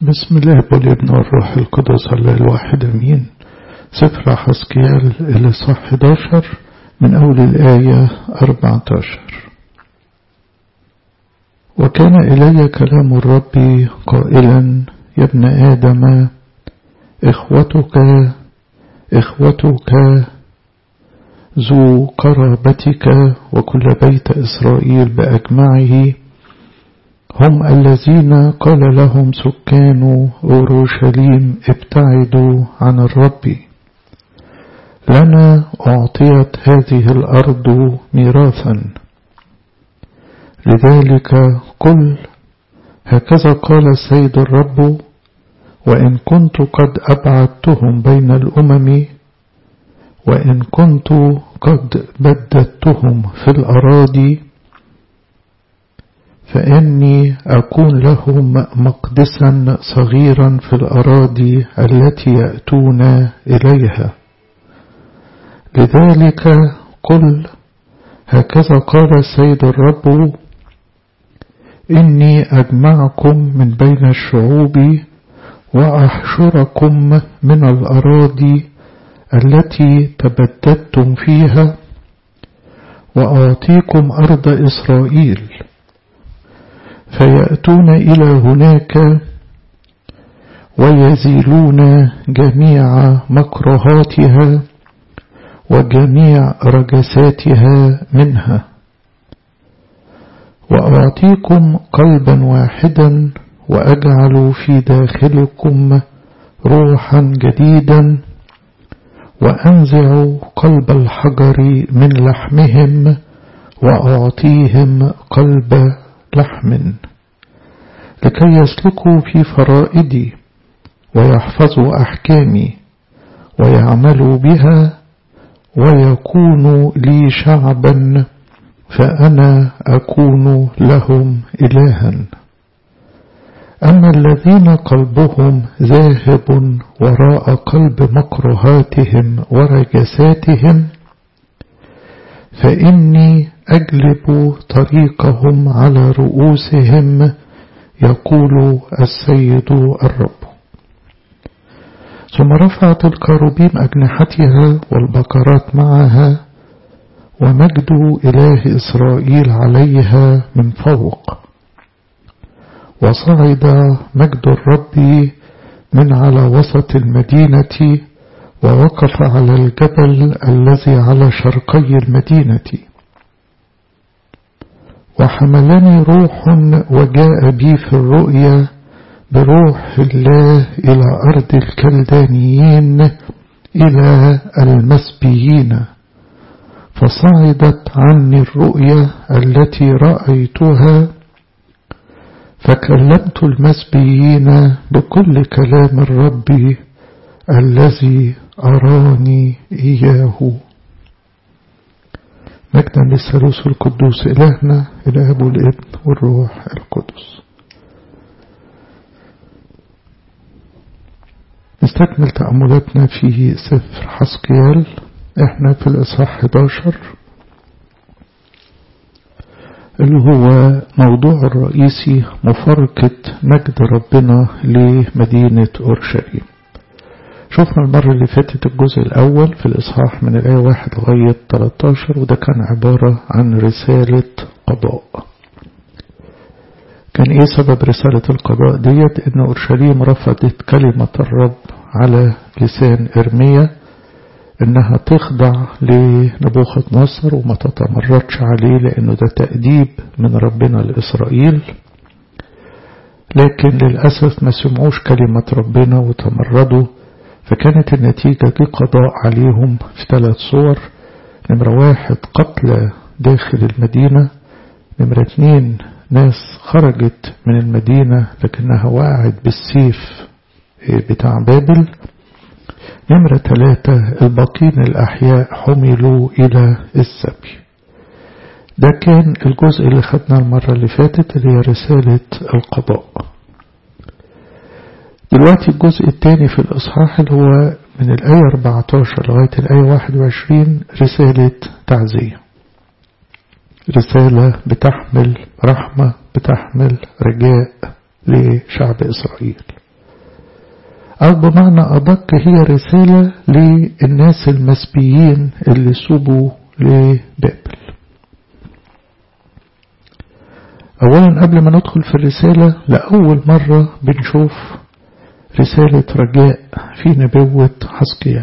بسم الله والابن والروح القدس الله الواحد امين سفر حسكيال الإصحاح 11 من أول الآية 14 وكان إلي كلام الرب قائلا يا ابن آدم إخوتك إخوتك ذو قرابتك وكل بيت إسرائيل بأجمعه هم الذين قال لهم سكان أورشليم ابتعدوا عن الرب لنا أعطيت هذه الأرض ميراثا لذلك قل هكذا قال السيد الرب وإن كنت قد أبعدتهم بين الأمم وإن كنت قد بددتهم في الأراضي فإني أكون لهم مقدسا صغيرا في الأراضي التي يأتون إليها لذلك قل هكذا قال السيد الرب إني أجمعكم من بين الشعوب وأحشركم من الأراضي التي تبددتم فيها وأعطيكم أرض إسرائيل فيأتون إلى هناك ويزيلون جميع مكرهاتها وجميع رجساتها منها وأعطيكم قلبا واحدا وأجعل في داخلكم روحا جديدا وأنزع قلب الحجر من لحمهم وأعطيهم قلب لحم لكي يسلكوا في فرائدي ويحفظوا أحكامي ويعملوا بها ويكونوا لي شعبا فأنا أكون لهم إلها أما الذين قلبهم ذاهب وراء قلب مكرهاتهم ورجساتهم فإني أجلب طريقهم على رؤوسهم يقول السيد الرب ثم رفعت الكروبيم أجنحتها والبقرات معها ومجد إله إسرائيل عليها من فوق وصعد مجد الرب من على وسط المدينة ووقف على الجبل الذي على شرقي المدينة وحملني روح وجاء بي في الرؤيا بروح الله إلى أرض الكلدانيين إلى المسبيين فصعدت عني الرؤيا التي رأيتها فكلمت المسبيين بكل كلام الرب الذي أراني إياه مجدا للثالوث القدوس إلهنا الآب والابن والروح القدس نستكمل تأملاتنا في سفر حسقيال احنا في الإصحاح 11 اللي هو موضوع الرئيسي مفارقة مجد ربنا لمدينة أورشليم شفنا المرة اللي فاتت الجزء الأول في الإصحاح من الآية 1 لغاية 13 وده كان عبارة عن رسالة قضاء كان إيه سبب رسالة القضاء ديت إن أورشليم رفضت كلمة الرب على لسان إرميا إنها تخضع لنبوخذ نصر وما تتمردش عليه لأنه ده تأديب من ربنا لإسرائيل لكن للأسف ما سمعوش كلمة ربنا وتمردوا فكانت النتيجة دي قضاء عليهم في ثلاث صور نمرة واحد قتلى داخل المدينة نمرة اتنين ناس خرجت من المدينة لكنها وقعت بالسيف بتاع بابل نمرة ثلاثة الباقين الأحياء حملوا إلى السبي ده كان الجزء اللي خدنا المرة اللي فاتت اللي هي رسالة القضاء دلوقتي الجزء الثاني في الإصحاح اللي هو من الآية 14 لغاية الآية 21 رسالة تعزية رسالة بتحمل رحمة بتحمل رجاء لشعب إسرائيل أو بمعنى أدق هي رسالة للناس المسبيين اللي سبوا لبابل أولا قبل ما ندخل في الرسالة لأول مرة بنشوف رسالة رجاء في نبوة حسقيال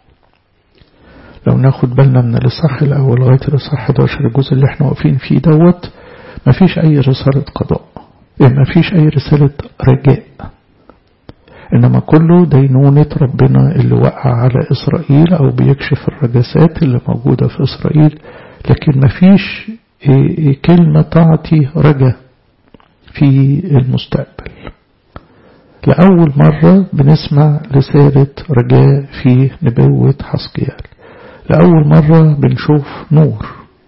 لو ناخد بالنا من الإصحاح الأول لغاية الإصحاح 11 الجزء اللي احنا واقفين فيه دوت مفيش أي رسالة قضاء مفيش أي رسالة رجاء إنما كله دينونة ربنا اللي وقع على إسرائيل أو بيكشف الرجسات اللي موجودة في إسرائيل لكن مفيش كلمة تعطي رجا في المستقبل لأول مرة بنسمع رسالة رجاء في نبوة حسقيال لأول مرة بنشوف نور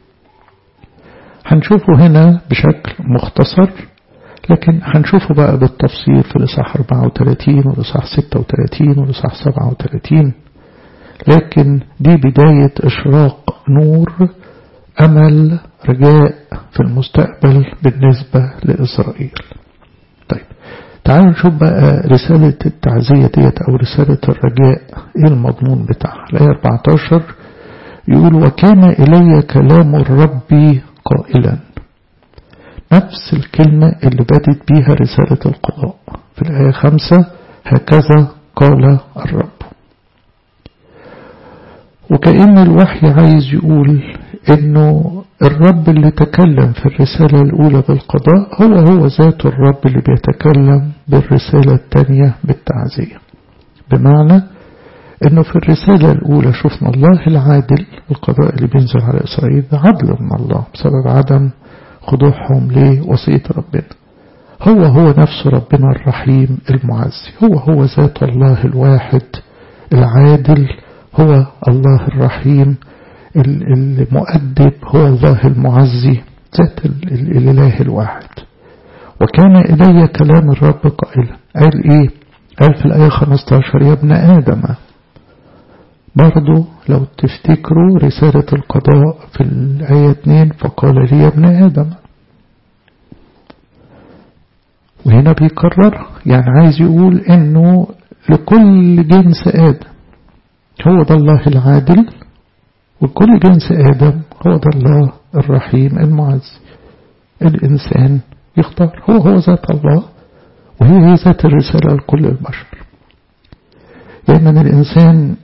هنشوفه هنا بشكل مختصر لكن هنشوفه بقى بالتفصيل في الإصحاح 34 والإصحاح 36 والإصحاح 37 لكن دي بداية إشراق نور أمل رجاء في المستقبل بالنسبة لإسرائيل طيب تعالوا نشوف بقى رسالة التعزية ديت أو رسالة الرجاء إيه المضمون بتاعها الآية 14 يقول وكان إلي كلام الرب قائلا نفس الكلمة اللي بدت بيها رسالة القضاء في الآية خمسة هكذا قال الرب وكأن الوحي عايز يقول انه الرب اللي تكلم في الرسالة الأولى بالقضاء هو هو ذات الرب اللي بيتكلم بالرسالة الثانية بالتعزية بمعنى انه في الرسالة الأولى شفنا الله العادل القضاء اللي بينزل على إسرائيل ده عدل من الله بسبب عدم خضوعهم لوصية ربنا هو هو نفس ربنا الرحيم المعزي هو هو ذات الله الواحد العادل هو الله الرحيم المؤدب هو الله المعزي ذات الإله الواحد وكان إلي كلام الرب قائلا قال إيه قال في الآية 15 يا ابن آدم برضو لو تفتكروا رسالة القضاء في الآية 2 فقال لي يا ابن آدم وهنا بيكرر يعني عايز يقول انه لكل جنس آدم هو ده الله العادل وكل جنس آدم هو ده الله الرحيم المعز الإنسان يختار هو هو ذات الله وهي هي ذات الرسالة لكل البشر دايما الإنسان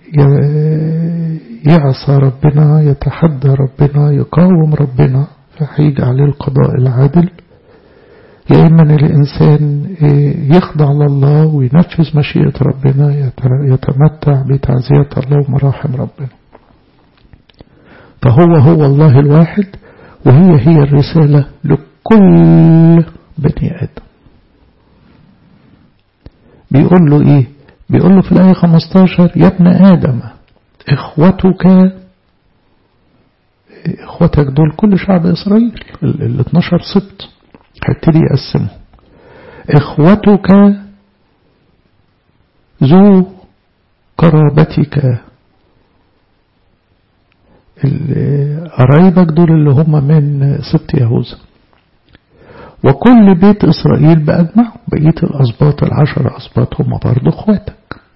يعصى ربنا يتحدى ربنا يقاوم ربنا فهيجي عليه القضاء العادل يا إما الإنسان يخضع لله وينفذ مشيئة ربنا يتمتع بتعزية الله ومراحم ربنا فهو هو الله الواحد وهي هي الرسالة لكل بني آدم بيقول له إيه بيقول له في الآية 15 يا ابن آدم إخوتك إخوتك دول كل شعب إسرائيل ال 12 سبط هيبتدي يقسمهم إخوتك ذو قرابتك قرايبك دول اللي هم من سبط يهوذا وكل بيت إسرائيل بأجمع بقية الأسباط العشر أسباط هم برضو إخواتك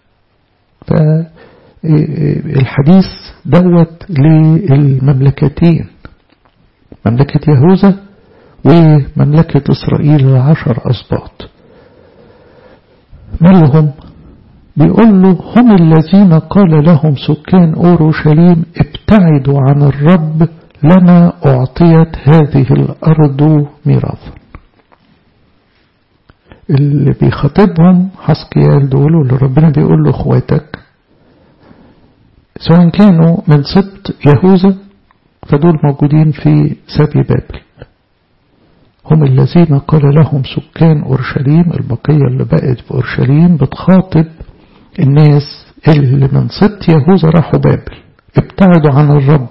فالحديث دوت للمملكتين مملكة يهوذا ومملكة إسرائيل العشر أسباط مالهم بيقول له هم الذين قال لهم سكان أورشليم ابتعدوا عن الرب لنا أعطيت هذه الأرض ميراثا اللي بيخاطبهم حسقيال دول واللي ربنا بيقول له اخواتك سواء كانوا من سبط يهوذا فدول موجودين في سبي بابل هم الذين قال لهم سكان أورشليم البقية اللي بقت في أورشليم بتخاطب الناس اللي من سبط يهوذا راحوا بابل ابتعدوا عن الرب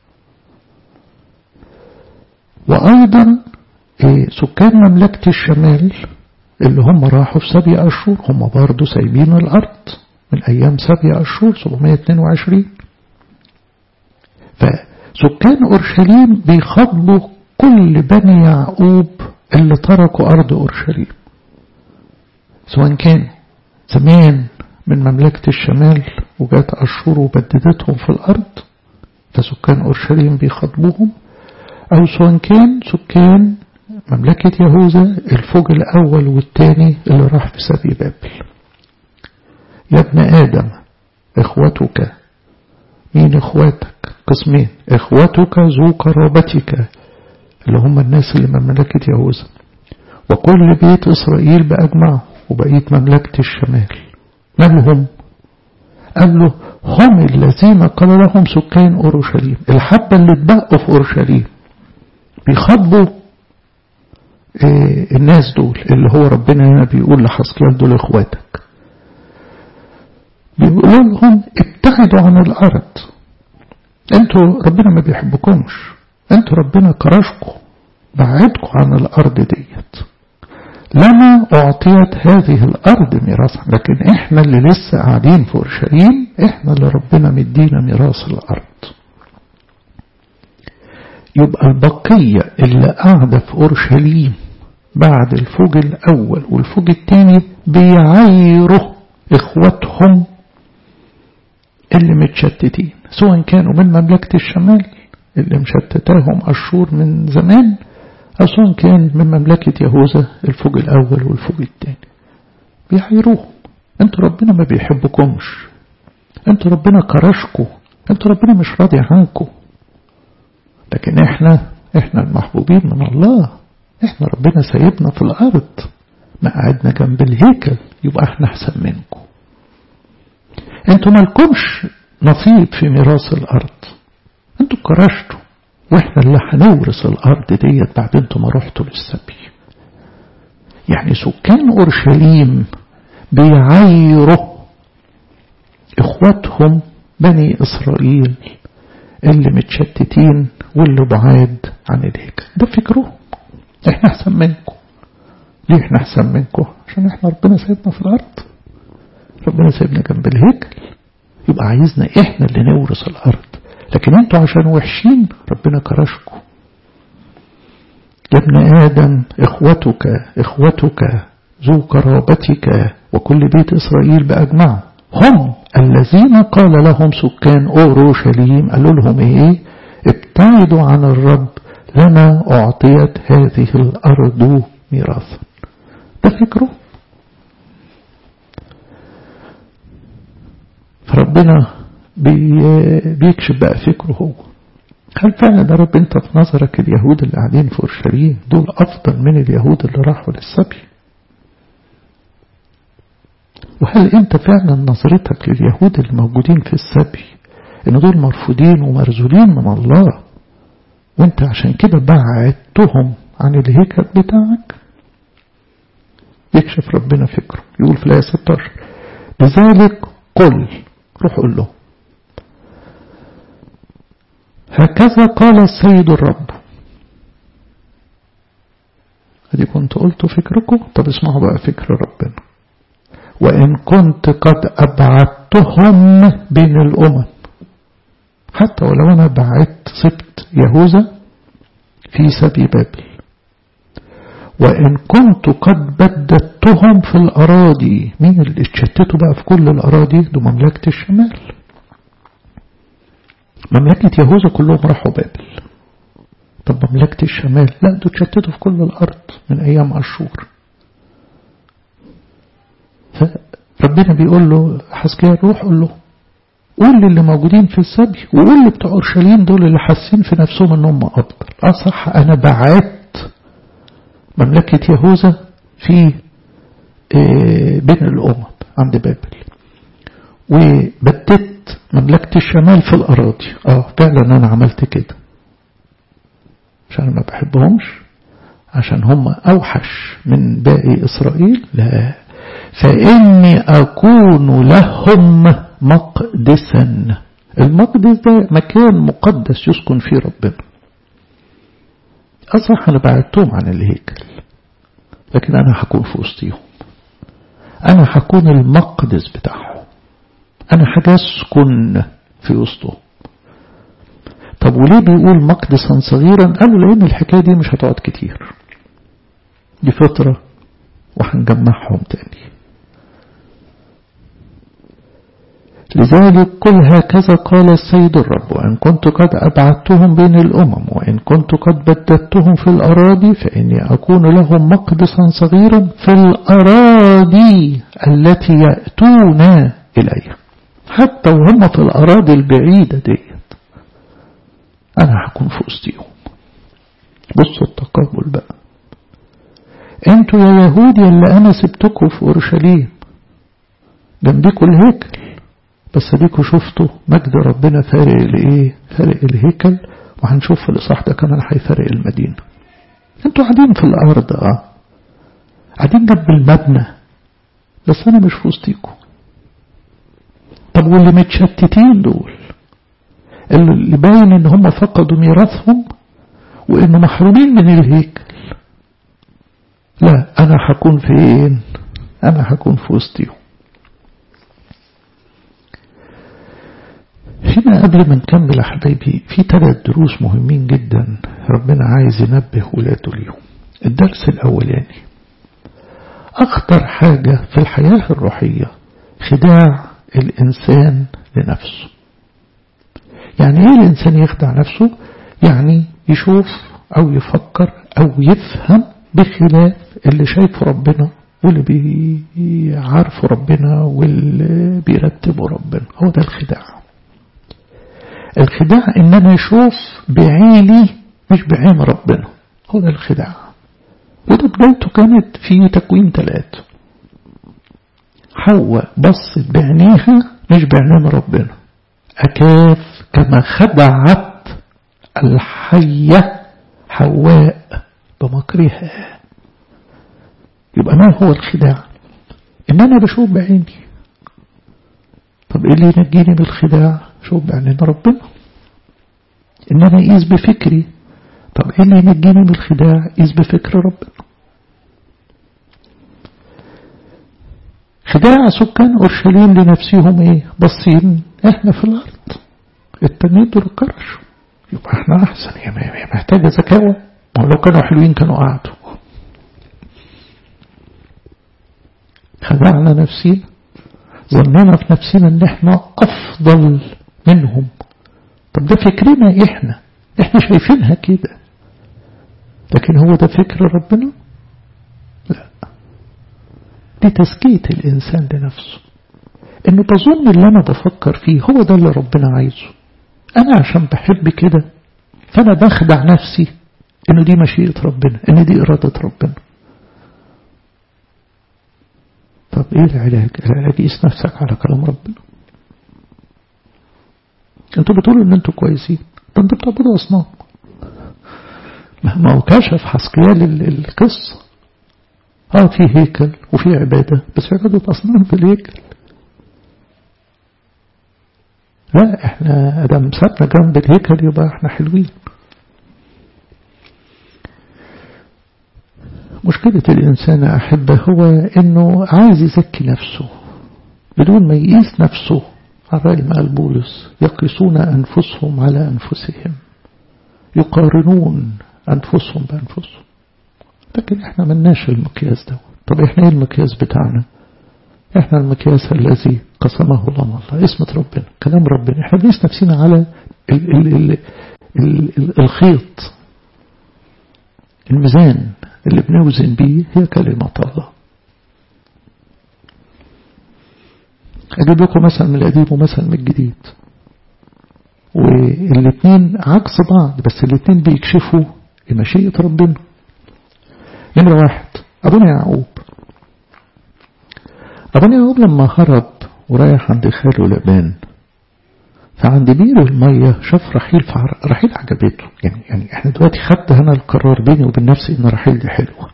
وأيضا سكان مملكة الشمال اللي هم راحوا في سبي أشهر هم برضو سايبين الأرض من أيام سبي أشهر 722 فسكان أورشليم بيخاطبوا كل بني يعقوب اللي تركوا أرض أورشليم سواء كان زمان من مملكة الشمال وجات أشور وبددتهم في الأرض فسكان أورشليم بيخاطبوهم أو سواء كان سكان مملكة يهوذا الفوج الأول والثاني اللي راح في سبي بابل يا ابن آدم إخوتك مين إخواتك قسمين إخوتك ذو قرابتك اللي هم الناس اللي من مملكة يهوذا وكل بيت إسرائيل بأجمعه وبقية مملكة الشمال من هم قال له هم الذين قال لهم سكان أورشليم الحبة اللي اتبقوا في أورشليم بيخاطبوا إيه الناس دول اللي هو ربنا هنا بيقول لحسكيال دول اخواتك بيقولوا لهم ابتعدوا عن الارض انتوا ربنا ما بيحبكمش انتوا ربنا كرشكم بعدكم عن الارض ديت لما اعطيت هذه الارض ميراثا لكن احنا اللي لسه قاعدين في اورشليم احنا اللي ربنا مدينا ميراث الارض يبقى البقية اللي قاعدة في أورشليم بعد الفوج الأول والفوج الثاني بيعايروا إخواتهم اللي متشتتين سواء كانوا من مملكة الشمال اللي مشتتاهم أشور من زمان أو سواء كان من مملكة يهوذا الفوج الأول والفوج الثاني بيعايروهم انتوا ربنا ما بيحبكمش انتوا ربنا كرشكم انتوا ربنا مش راضي عنكم لكن احنا احنا المحبوبين من الله احنا ربنا سايبنا في الارض ما قعدنا جنب الهيكل يبقى احنا احسن منكم انتوا مالكمش نصيب في ميراث الارض انتوا كرشتوا واحنا اللي هنورث الارض ديت بعد انتوا ما رحتوا للسبي يعني سكان اورشليم بيعايروا اخواتهم بني اسرائيل اللي متشتتين واللي بعاد عن الهيكل ده فكرهم احنا احسن منكم ليه احنا احسن منكم عشان احنا ربنا سايبنا في الارض ربنا سايبنا جنب الهيكل يبقى عايزنا احنا اللي نورث الارض لكن انتوا عشان وحشين ربنا كرشكم يا ابن ادم اخوتك اخوتك ذو قرابتك وكل بيت اسرائيل باجمعه هم الذين قال لهم سكان أورشليم قالوا لهم إيه ابتعدوا عن الرب لما أعطيت هذه الأرض ميراثا ده فكره فربنا بي بيكشف بقى فكره هو هل فعلا يا رب انت في نظرك اليهود اللي قاعدين في اورشليم دول افضل من اليهود اللي راحوا للسبي وهل انت فعلا نظرتك لليهود الموجودين في السبي ان دول مرفوضين ومرزولين من الله وانت عشان كده بعدتهم عن الهيكل بتاعك يكشف ربنا فكره يقول في الآية 16 لذلك قل روح قول له هكذا قال السيد الرب ادي كنت قلت فكركم طب اسمعوا بقى فكر ربنا وإن كنت قد أبعدتهم بين الأمم حتى ولو أنا بعدت سبت يهوذا في سبي بابل وإن كنت قد بددتهم في الأراضي مين اللي اتشتتوا بقى في كل الأراضي دول مملكة الشمال مملكة يهوذا كلهم راحوا بابل طب مملكة الشمال لا دول اتشتتوا في كل الأرض من أيام أشور فربنا بيقول له حسكيال روح قول له قول للي موجودين في السبي وقول لي بتوع اورشليم دول اللي حاسين في نفسهم ان هم افضل اصح انا بعدت مملكة يهوذا في بين الامم عند بابل وبدت مملكة الشمال في الاراضي اه فعلا انا عملت كده عشان ما بحبهمش عشان هم اوحش من باقي اسرائيل لا فإني أكون لهم مقدسا المقدس ده مكان مقدس يسكن فيه ربنا أصح أنا بعدتهم عن الهيكل لكن أنا هكون في وسطيهم أنا هكون المقدس بتاعهم أنا هجسكن في وسطهم طب وليه بيقول مقدسا صغيرا قالوا لأن الحكاية دي مش هتقعد كتير دي فترة وهنجمعهم تاني لذلك قل هكذا قال السيد الرب وإن كنت قد أبعدتهم بين الأمم وإن كنت قد بددتهم في الأراضي فإني أكون لهم مقدسا صغيرا في الأراضي التي يأتون إليها حتى وهم في الأراضي البعيدة ديت أنا هكون في وسطهم بصوا التقابل بقى انتوا يا يهود اللي أنا سبتكم في أورشليم جنبكم الهيكل بس اديكوا شفتوا مجد ربنا فارق الايه فارق الهيكل وهنشوف في الاصحاح ده كمان هيفارق المدينه انتوا قاعدين في الارض اه قاعدين جنب المبنى بس انا مش في وسطيكوا طب واللي متشتتين دول اللي باين ان هم فقدوا ميراثهم وانه محرومين من الهيكل لا انا هكون فين انا هكون في وسطيهم هنا قبل ما نكمل حبايبي في ثلاث دروس مهمين جدا ربنا عايز ينبه ولاده ليهم الدرس الأولاني يعني أخطر حاجة في الحياة الروحية خداع الإنسان لنفسه يعني إيه الإنسان يخدع نفسه يعني يشوف أو يفكر أو يفهم بخلاف اللي شايفه ربنا واللي بيعرفه ربنا واللي بيرتبه ربنا هو ده الخداع الخداع ان انا اشوف بعيني مش بعين ربنا هو ده الخداع وده بدايته كانت في تكوين ثلاثة حواء بصت بعينيها مش بعينين ربنا أكاف كما خدعت الحية حواء بمكرها يبقى ما هو الخداع إن أنا بشوف بعيني طب إيه اللي ينجيني من الخداع شوف بعينين ربنا إن أنا أقيس بفكري طب إيه اللي ينجيني من الخداع قيس بفكر ربنا خداع سكان أورشليم لنفسهم إيه بصين إحنا في الأرض التانيين دول كرشوا يبقى إحنا أحسن هي محتاجة ذكاوة ما لو كانوا حلوين كانوا قعدوا خدعنا نفسينا ظننا في نفسنا ان احنا افضل منهم طب ده فكرنا احنا احنا شايفينها كده لكن هو ده فكر ربنا لا دي تزكية الإنسان لنفسه إنه بظن اللي أنا بفكر فيه هو ده اللي ربنا عايزه أنا عشان بحب كده فأنا بخدع نفسي إنه دي مشيئة ربنا إن دي إرادة ربنا طب إيه العلاج العلاج قيس نفسك على كلام ربنا انتوا بتقولوا ان انتوا كويسين طب انتوا بتعبدوا اصنام ما هو كشف حسقيال القصة اه في هيكل وفي عبادة بس عبادة أصنام في الهيكل لا احنا ادم سابنا جنب الهيكل يبقى احنا حلوين مشكلة الإنسان أحبه هو أنه عايز يزكي نفسه بدون ما يقيس نفسه على رأي ما قال بولس يقيسون أنفسهم على أنفسهم يقارنون أنفسهم بأنفسهم لكن احنا ملناش المقياس ده طب احنا ايه المقياس بتاعنا احنا المقياس الذي قسمه الله الله اسمة ربنا كلام ربنا احنا بنقيس نفسنا على ال ال ال ال ال الخيط الميزان اللي بنوزن بيه هي كلمة الله أجيب لكم مثلا من القديم ومثلا من الجديد والاثنين عكس بعض بس الاثنين بيكشفوا مشيئة ربنا نمرة واحد أبونا يعقوب أبونا يعقوب لما هرب ورايح عند خاله لبان فعند بير المية شاف رحيل فرحيل عجبته يعني يعني احنا دلوقتي خدت هنا القرار بيني وبين نفسي ان رحيل دي حلوة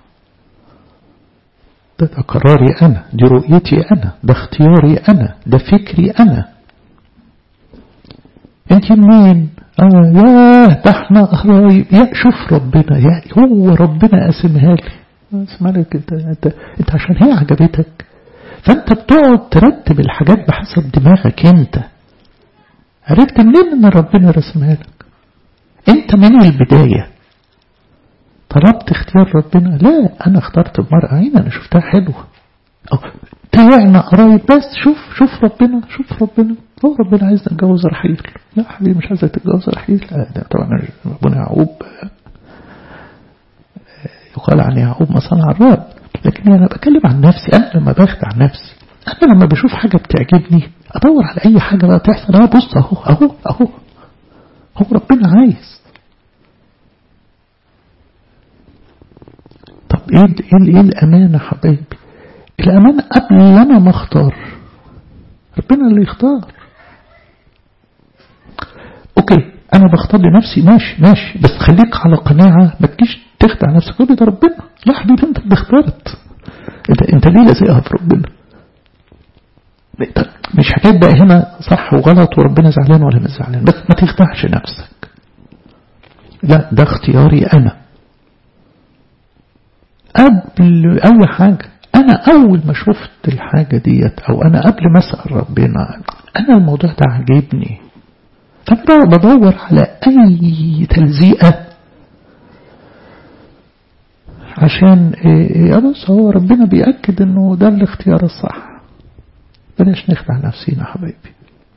ده, ده قراري انا دي رؤيتي انا ده اختياري انا ده فكري انا انت منين اه ياه ده احنا قرايب يا شوف ربنا يا هو ربنا قاسمها لي اسمع لك انت, انت انت عشان هي عجبتك فانت بتقعد ترتب الحاجات بحسب دماغك انت عرفت منين ان ربنا رسمها لك انت من البداية طلبت اختيار ربنا لا انا اخترت المرأة عين انا شفتها حلوة أو وقعنا قرايب بس شوف شوف ربنا شوف ربنا هو ربنا عايزنا نتجوز رحيل لا حبيبي مش عايزك تتجوز رحيل لا ده طبعا ربنا يعقوب يقال عن يعقوب ما صنع الرب لكن انا بتكلم عن نفسي انا لما باخد عن نفسي انا لما بشوف حاجه بتعجبني ادور على اي حاجه بقى تحصل اه بص اهو اهو اهو هو ربنا عايز طب ايه ايه, إيه الامانه حبايبي الامانه قبل انا ما اختار ربنا اللي يختار اوكي انا بختار لنفسي ماشي ماشي بس خليك على قناعه ما تجيش تخدع نفسك تقول ده ربنا لا حبيبي انت اللي اخترت انت انت ليه لازقها في ربنا مش حكايه بقى هنا صح وغلط وربنا زعلان ولا مش زعلان بس ما تخدعش نفسك لا ده اختياري انا قبل اي حاجه انا اول ما شفت الحاجه ديت او انا قبل ما اسال ربنا انا الموضوع ده عجبني فانا بدور على اي تلزيقه عشان إيه بص هو ربنا بيأكد انه ده الاختيار الصح بلاش نخدع نفسينا حبايبي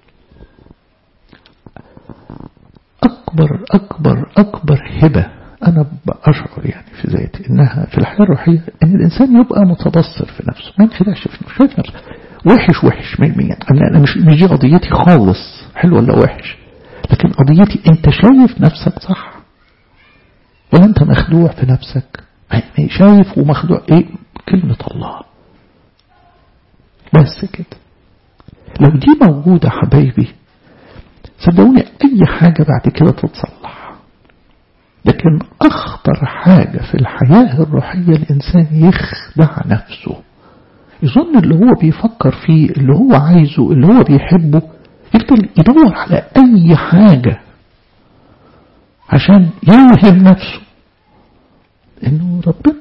أكبر أكبر أكبر هبة أنا بأشعر يعني في ذاتي إنها في الحياة الروحية إن الإنسان يبقى متبصر في نفسه ما ينخدعش في نفسه شايف نفسه وحش وحش أنا مش مش دي قضيتي خالص حلو ولا وحش لكن قضيتي أنت شايف نفسك صح ولا أنت مخدوع في نفسك شايف ومخدوع إيه كلمة الله بس كده لو دي موجودة حبايبي صدقوني أي حاجة بعد كده تتصلح لكن أخطر حاجة في الحياة الروحية الإنسان يخدع نفسه يظن اللي هو بيفكر فيه اللي هو عايزه اللي هو بيحبه يفضل يدور على أي حاجة عشان يوهم نفسه إنه ربنا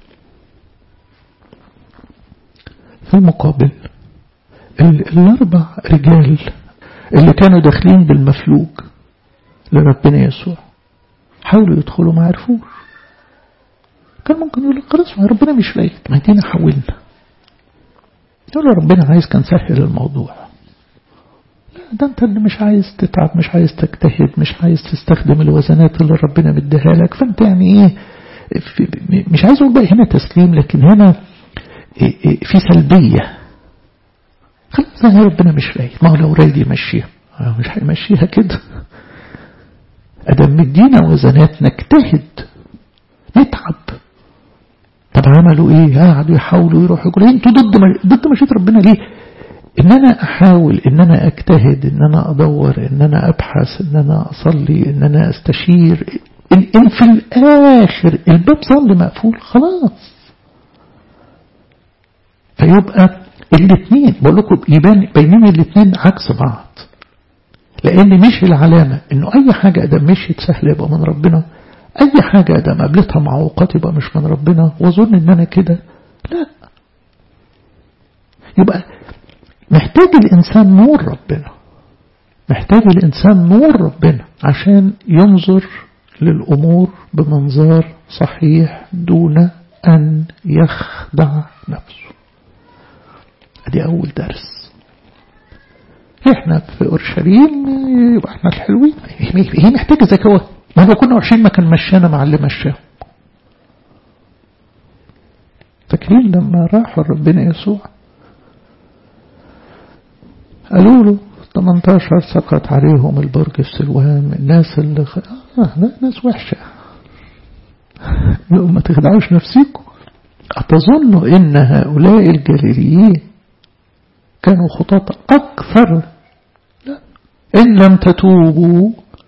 في المقابل الأربع رجال اللي كانوا داخلين بالمفلوج لربنا يسوع حاولوا يدخلوا ما عرفوش كان ممكن يقول لك خلاص ما ربنا مش رايد ما دينا حاولنا يقول له ربنا عايز كان سهل الموضوع لا ده انت اللي مش عايز تتعب مش عايز تجتهد مش عايز تستخدم الوزنات اللي ربنا مديها لك فانت يعني ايه مش عايز اقول بقى هنا تسليم لكن هنا في سلبيه خلاص هي ربنا مش رايد ما هو لو رايد يمشيها مش هيمشيها كده ادم مدينا وزنات نجتهد نتعب طب عملوا ايه قعدوا يحاولوا يروحوا يقولوا انتوا ضد ضد مشيئه ربنا ليه ان انا احاول ان انا اجتهد ان انا ادور ان انا ابحث ان انا اصلي ان انا استشير ان, إن في الاخر الباب ظل مقفول خلاص فيبقى الاثنين بقول لكم يبان بينين الاثنين عكس بعض لان مش العلامة انه اي حاجة ادم مشيت سهل يبقى من ربنا اي حاجة ادم قابلتها معوقات يبقى مش من ربنا واظن ان انا كده لا يبقى محتاج الانسان نور ربنا محتاج الانسان نور ربنا عشان ينظر للامور بمنظار صحيح دون ان يخدع نفسه ادي اول درس احنا في اورشليم يبقى احنا الحلوين هي محتاجه ذكاء ما لو كنا وحشين ما كان مشانا مع اللي مشاه فاكرين لما راحوا ربنا يسوع قالوا له 18 سقط عليهم البرج في سلوان الناس اللي خ... آه لا ناس وحشة ما تخدعوش نفسيكم أتظن إن هؤلاء الجليليين كانوا خطاة أكثر لا إن لم تتوبوا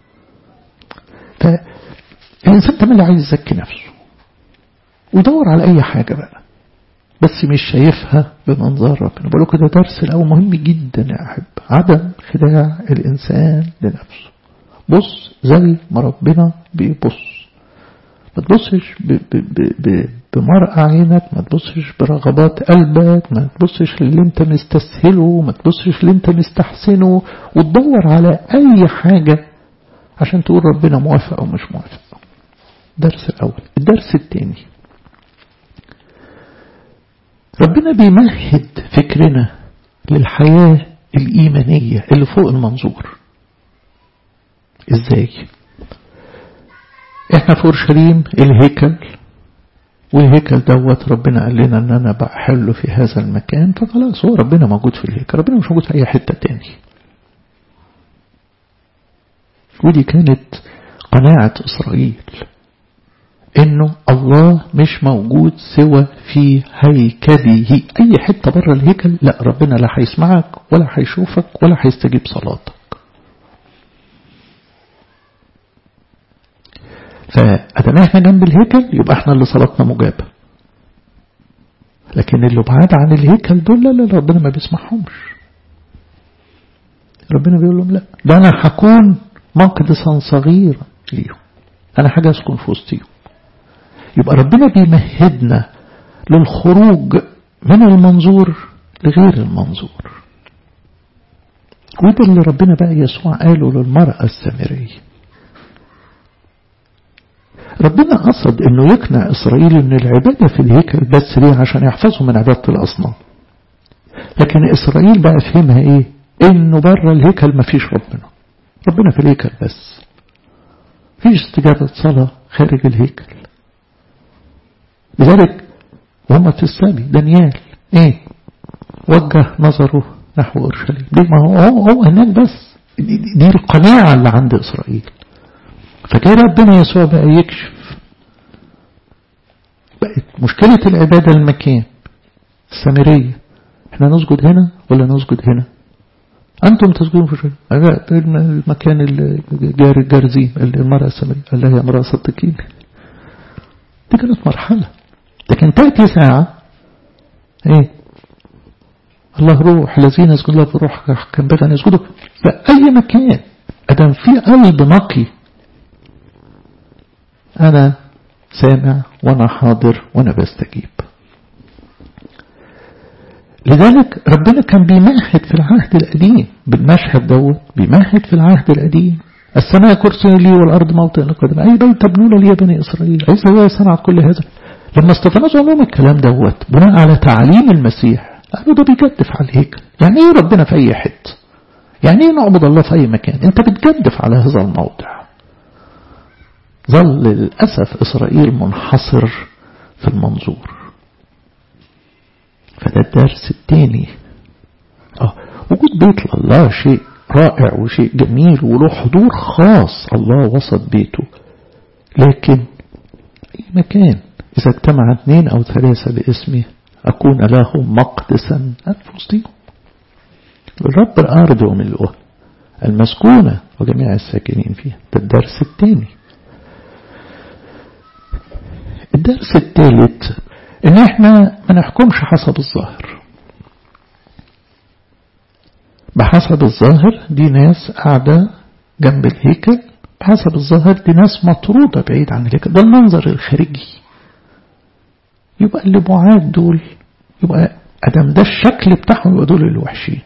فالإنسان تملي عايز يزكي نفسه ويدور على أي حاجة بقى بس مش شايفها بمنظار ربنا بقول لكم ده درس الأول مهم جدا يا أحب عدم خداع الإنسان لنفسه بص زي ما ربنا بيبص ما تبصش بمرأة عينك ما تبصش برغبات قلبك ما تبصش للي انت مستسهله ما تبصش للي انت مستحسنه وتدور على اي حاجة عشان تقول ربنا موافق او مش موافق الدرس الاول الدرس الثاني ربنا بيمهد فكرنا للحياة الإيمانية اللي فوق المنظور إزاي إحنا في أورشليم الهيكل والهيكل دوت ربنا قال لنا ان انا بحله في هذا المكان فخلاص هو ربنا موجود في الهيكل ربنا مش موجود في اي حتة تاني ودي كانت قناعة اسرائيل انه الله مش موجود سوى في هيكله اي حتة بره الهيكل لا ربنا لا هيسمعك ولا هيشوفك ولا هيستجيب صلاتك فأدام احنا جنب الهيكل يبقى احنا اللي صلاتنا مجابة لكن اللي بعاد عن الهيكل دول لا لا ربنا ما بيسمعهمش ربنا بيقول لهم لا ده انا هكون مقدسا صغيرا ليهم انا حاجة اسكن في وسطيهم يبقى ربنا بيمهدنا للخروج من المنظور لغير المنظور وده اللي ربنا بقى يسوع قاله للمرأة السامرية ربنا قصد انه يقنع اسرائيل ان العبادة في الهيكل بس ليه عشان يحفظوا من عبادة الاصنام لكن اسرائيل بقى فهمها ايه انه بره الهيكل مفيش ربنا ربنا في الهيكل بس فيش استجابة صلاة خارج الهيكل لذلك وهم في السبي دانيال ايه وجه نظره نحو اورشليم ليه ما هو هو, هو هناك بس دي, دي القناعة اللي عند اسرائيل فكان ربنا يسوع بقى يكشف بقت مشكلة العبادة المكان السامرية احنا نسجد هنا ولا نسجد هنا أنتم تسجدون في شيء المكان الجاري الجارزين المرأة السامرية قال لها يا امرأة صدقين دي كانت مرحلة لكن تأتي ساعة ايه الله روح الذين يسجدون الله في الروح كان بغى أن يسجدوا في أي مكان أدم في قلب نقي أنا سامع وأنا حاضر وأنا بستجيب لذلك ربنا كان بيمهد في العهد القديم بالمشهد دوت بيمهد في العهد القديم السماء كرسي لي والأرض موطئ لقدم أي بيت تبنون لي يا بني إسرائيل عيسى هو صنع كل هذا لما استفنوا لهم الكلام دوت بناء على تعليم المسيح قالوا ده بيجدف على الهيكل يعني ايه ربنا في أي حته يعني ايه نعبد الله في أي مكان انت بتجدف على هذا الموضع ظل للأسف إسرائيل منحصر في المنظور فده الدرس الثاني اه وجود بيت الله شيء رائع وشيء جميل وله حضور خاص الله وسط بيته لكن أي مكان إذا اجتمع اثنين أو ثلاثة باسمه أكون لهم مقدسا في وسطهم الرب الأرض وملؤها المسكونة وجميع الساكنين فيها ده الدرس الثاني الدرس الثالث ان احنا ما نحكمش حسب الظاهر بحسب الظاهر دي ناس قاعدة جنب الهيكل بحسب الظاهر دي ناس مطرودة بعيد عن الهيكل ده المنظر الخارجي يبقى اللي بعاد دول يبقى أدم ده الشكل بتاعهم يبقى دول الوحشين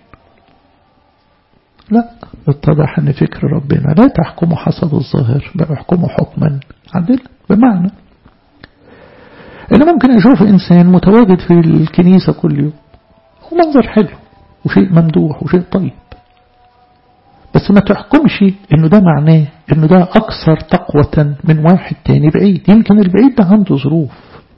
لا اتضح ان فكر ربنا لا تحكموا حسب الظاهر بل احكموا حكما عدلا بمعنى أنا ممكن أشوف إنسان متواجد في الكنيسة كل يوم ومنظر حلو وشيء ممدوح وشيء طيب بس ما تحكمش إنه ده معناه إنه ده أكثر تقوة من واحد تاني بعيد يمكن البعيد ده عنده ظروف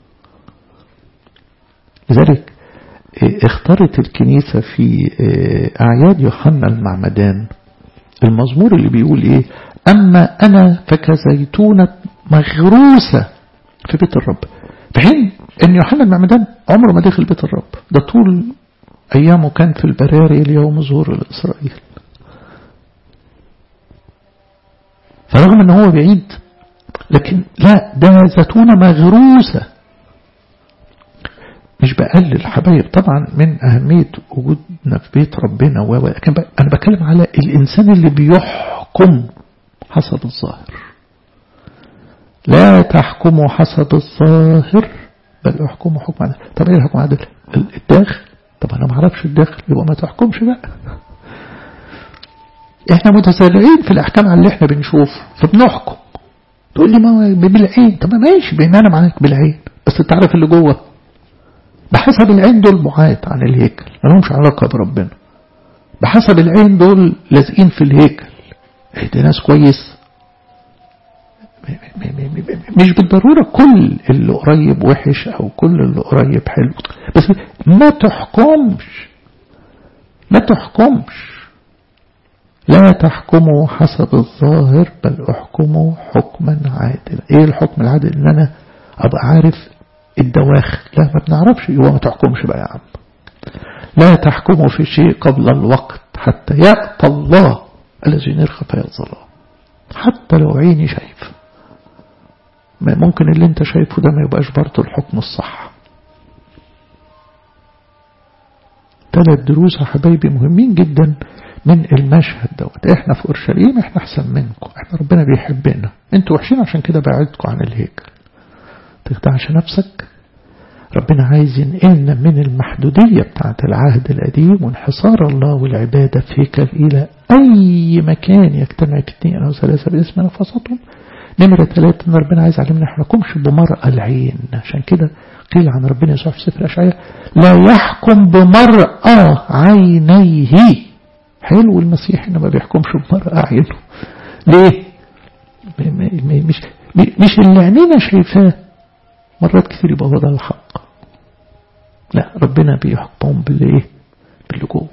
لذلك اختارت الكنيسة في أعياد يوحنا المعمدان المزمور اللي بيقول إيه أما أنا فكزيتونة مغروسة في بيت الرب في حين ان يوحنا المعمدان عمره ما دخل بيت الرب ده طول ايامه كان في البراري اليوم ظهور لاسرائيل فرغم ان هو بعيد لكن لا ده زيتونة مغروسة مش بقلل حبايب طبعا من أهمية وجودنا في بيت ربنا و لكن أنا بتكلم على الإنسان اللي بيحكم حسب الظاهر لا تحكموا حسب الظاهر بل احكموا حكم عدل طب ايه الحكم عدل الداخل طب انا ما اعرفش الداخل يبقى ما تحكمش بقى احنا متسارعين في الاحكام على اللي احنا بنشوفه فبنحكم تقول لي ما بالعين طب ماشي بان انا معاك بالعين بس انت عارف اللي جوه بحسب العين دول بعاد عن الهيكل ما لهمش علاقة بربنا بحسب العين دول لازقين في الهيكل ايه ده ناس كويس مش بالضرورة كل اللي قريب وحش أو كل اللي قريب حلو بس ما تحكمش ما تحكمش لا تحكموا حسب الظاهر بل احكموا حكما عادلا ايه الحكم العادل ان انا ابقى عارف الدواخل لا ما بنعرفش يبقى ما تحكمش بقى يا عم لا تحكموا في شيء قبل الوقت حتى يأتى الله الذي نرخى في الظلام حتى لو عيني شايف ما ممكن اللي انت شايفه ده ما يبقاش برضه الحكم الصح ثلاث دروس يا حبايبي مهمين جدا من المشهد دوت احنا في اورشليم احنا احسن منكم احنا ربنا بيحبنا انتوا وحشين عشان كده بعدتكم عن الهيكل تخدعش نفسك ربنا عايز ينقلنا من المحدودية بتاعت العهد القديم وانحصار الله والعبادة في هيكل إلى أي مكان يجتمع اثنين أو ثلاثة باسم نفساتهم نمرة ثلاثة إن ربنا عايز يعلمنا احنا نحكمش بمرأة العين عشان كده قيل عن ربنا يسوع في سفر أشعياء لا يحكم بمرأة عينيه حلو المسيح إنما بيحكمش بمرأة عينه ليه؟ مش مش اللي عينينا شايفاه مرات كثير يبقى هو ده الحق لا ربنا بيحكمهم باللي باللي جوه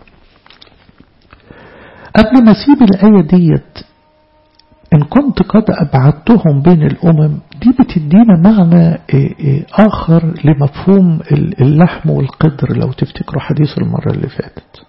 قبل ما اسيب الآية ديت إن كنت قد أبعدتهم بين الأمم دي بتدينا معنى آخر لمفهوم اللحم والقدر لو تفتكروا حديث المرة اللي فاتت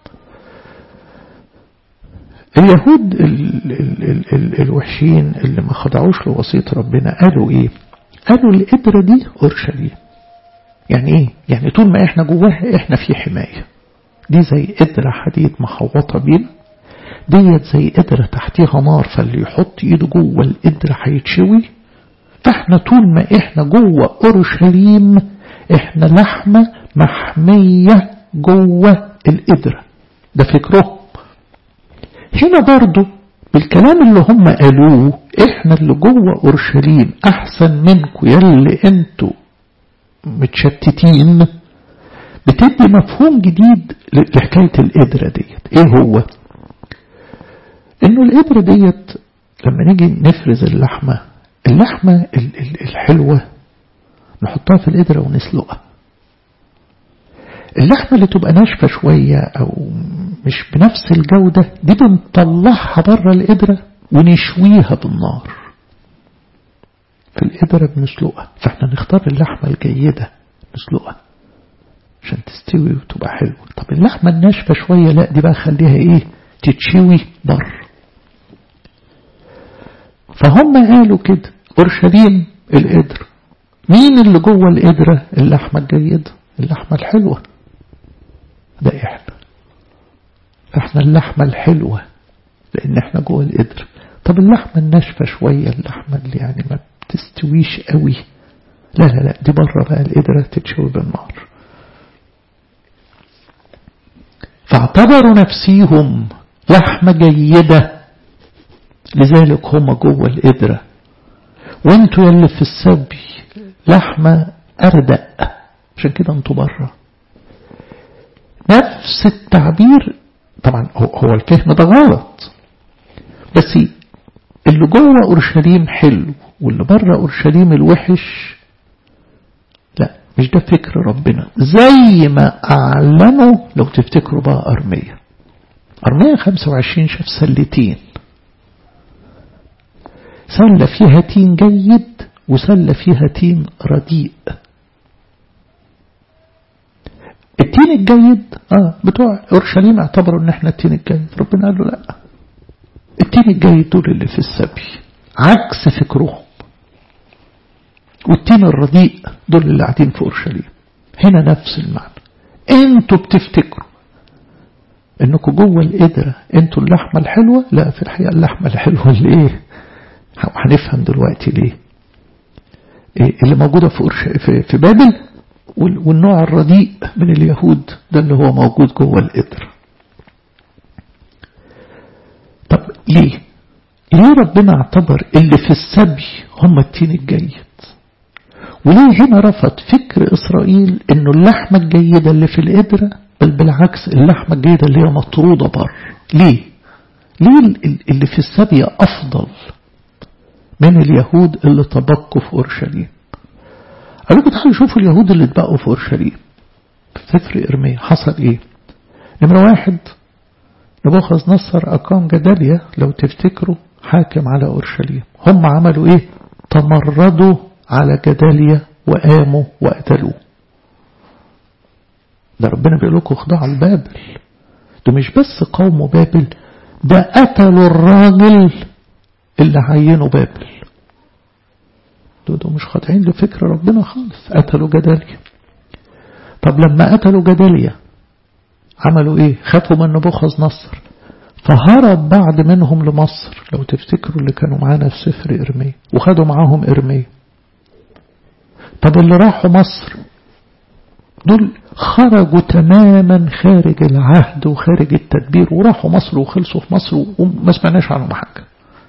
اليهود ال ال ال ال الوحشين اللي ما خضعوش لوصية ربنا قالوا إيه قالوا القدرة دي أورشليم يعني إيه يعني طول ما إحنا جواها إحنا في حماية دي زي قدرة حديد محوطة بينا ديت زي قدرة تحتيها نار فاللي يحط ايده جوه القدرة هيتشوي فاحنا طول ما احنا جوه اورشليم احنا لحمة محمية جوه القدرة ده فكرهم هنا برضو بالكلام اللي هم قالوه احنا اللي جوه اورشليم احسن منكم يلي انتوا متشتتين بتدي مفهوم جديد لحكاية القدرة ديت ايه هو انه القدرة ديت لما نيجي نفرز اللحمة اللحمة الحلوة نحطها في القدرة ونسلقها اللحمة اللي تبقى ناشفة شوية او مش بنفس الجودة دي بنطلعها بره القدرة ونشويها بالنار في القدرة بنسلقها فاحنا نختار اللحمة الجيدة نسلقها عشان تستوي وتبقى حلوة طب اللحمة الناشفة شوية لا دي بقى خليها ايه تتشوي بر فهم قالوا كده أورشليم القدر مين اللي جوه القدرة اللحمة الجيدة اللحمة الحلوة ده احنا احنا اللحمة الحلوة لان احنا جوه القدر طب اللحمة الناشفة شوية اللحمة اللي يعني ما بتستويش قوي لا لا لا دي بره بقى القدرة تتشوي بالنار فاعتبروا نفسيهم لحمة جيدة لذلك هم جوه القدرة وانتوا يلي في السبي لحمة أردأ عشان كده انتوا بره نفس التعبير طبعا هو الفهم ده غلط بس اللي جوه أورشليم حلو واللي بره أورشليم الوحش لا مش ده فكر ربنا زي ما أعلنوا لو تفتكروا بقى أرمية أرمية 25 شاف سلتين سلة فيها تين جيد وسلة فيها تين رديء التين الجيد اه بتوع اورشليم اعتبروا ان احنا التين الجيد ربنا قال له لا التين الجيد دول اللي في السبي عكس فكرهم والتين الرديء دول اللي قاعدين في اورشليم هنا نفس المعنى انتوا بتفتكروا انكم جوه القدرة انتوا اللحمة الحلوة لا في الحقيقة اللحمة الحلوة اللي ايه هنفهم دلوقتي ليه إيه اللي موجودة في, في, في بابل والنوع الرديء من اليهود ده اللي هو موجود جوه القدر طب ليه ليه ربنا اعتبر اللي في السبي هم التين الجيد وليه هنا رفض فكر إسرائيل إنه اللحمة الجيدة اللي في القدرة بل بالعكس اللحمة الجيدة اللي هي مطرودة بر ليه؟ ليه اللي في السبي أفضل من اليهود اللي تبقوا في أورشليم قالوا لكم تعالوا شوفوا اليهود اللي اتبقوا في أورشليم في سفر إرميا حصل إيه نمرة واحد نبوخذ نصر أقام جداليا لو تفتكروا حاكم على أورشليم هم عملوا إيه تمردوا على جداليا وقاموا وقتلوه ده ربنا بيقول لكم اخضعوا لبابل ده مش بس قوموا بابل ده قتلوا الراجل اللي عينوا بابل دول ده مش خاضعين لفكر ربنا خالص قتلوا جداليا طب لما قتلوا جداليا عملوا ايه خافوا من نبوخذ نصر فهرب بعض منهم لمصر لو تفتكروا اللي كانوا معانا في سفر إرميا وخدوا معاهم إرميا طب اللي راحوا مصر دول خرجوا تماما خارج العهد وخارج التدبير وراحوا مصر وخلصوا في مصر وما سمعناش عنهم حاجة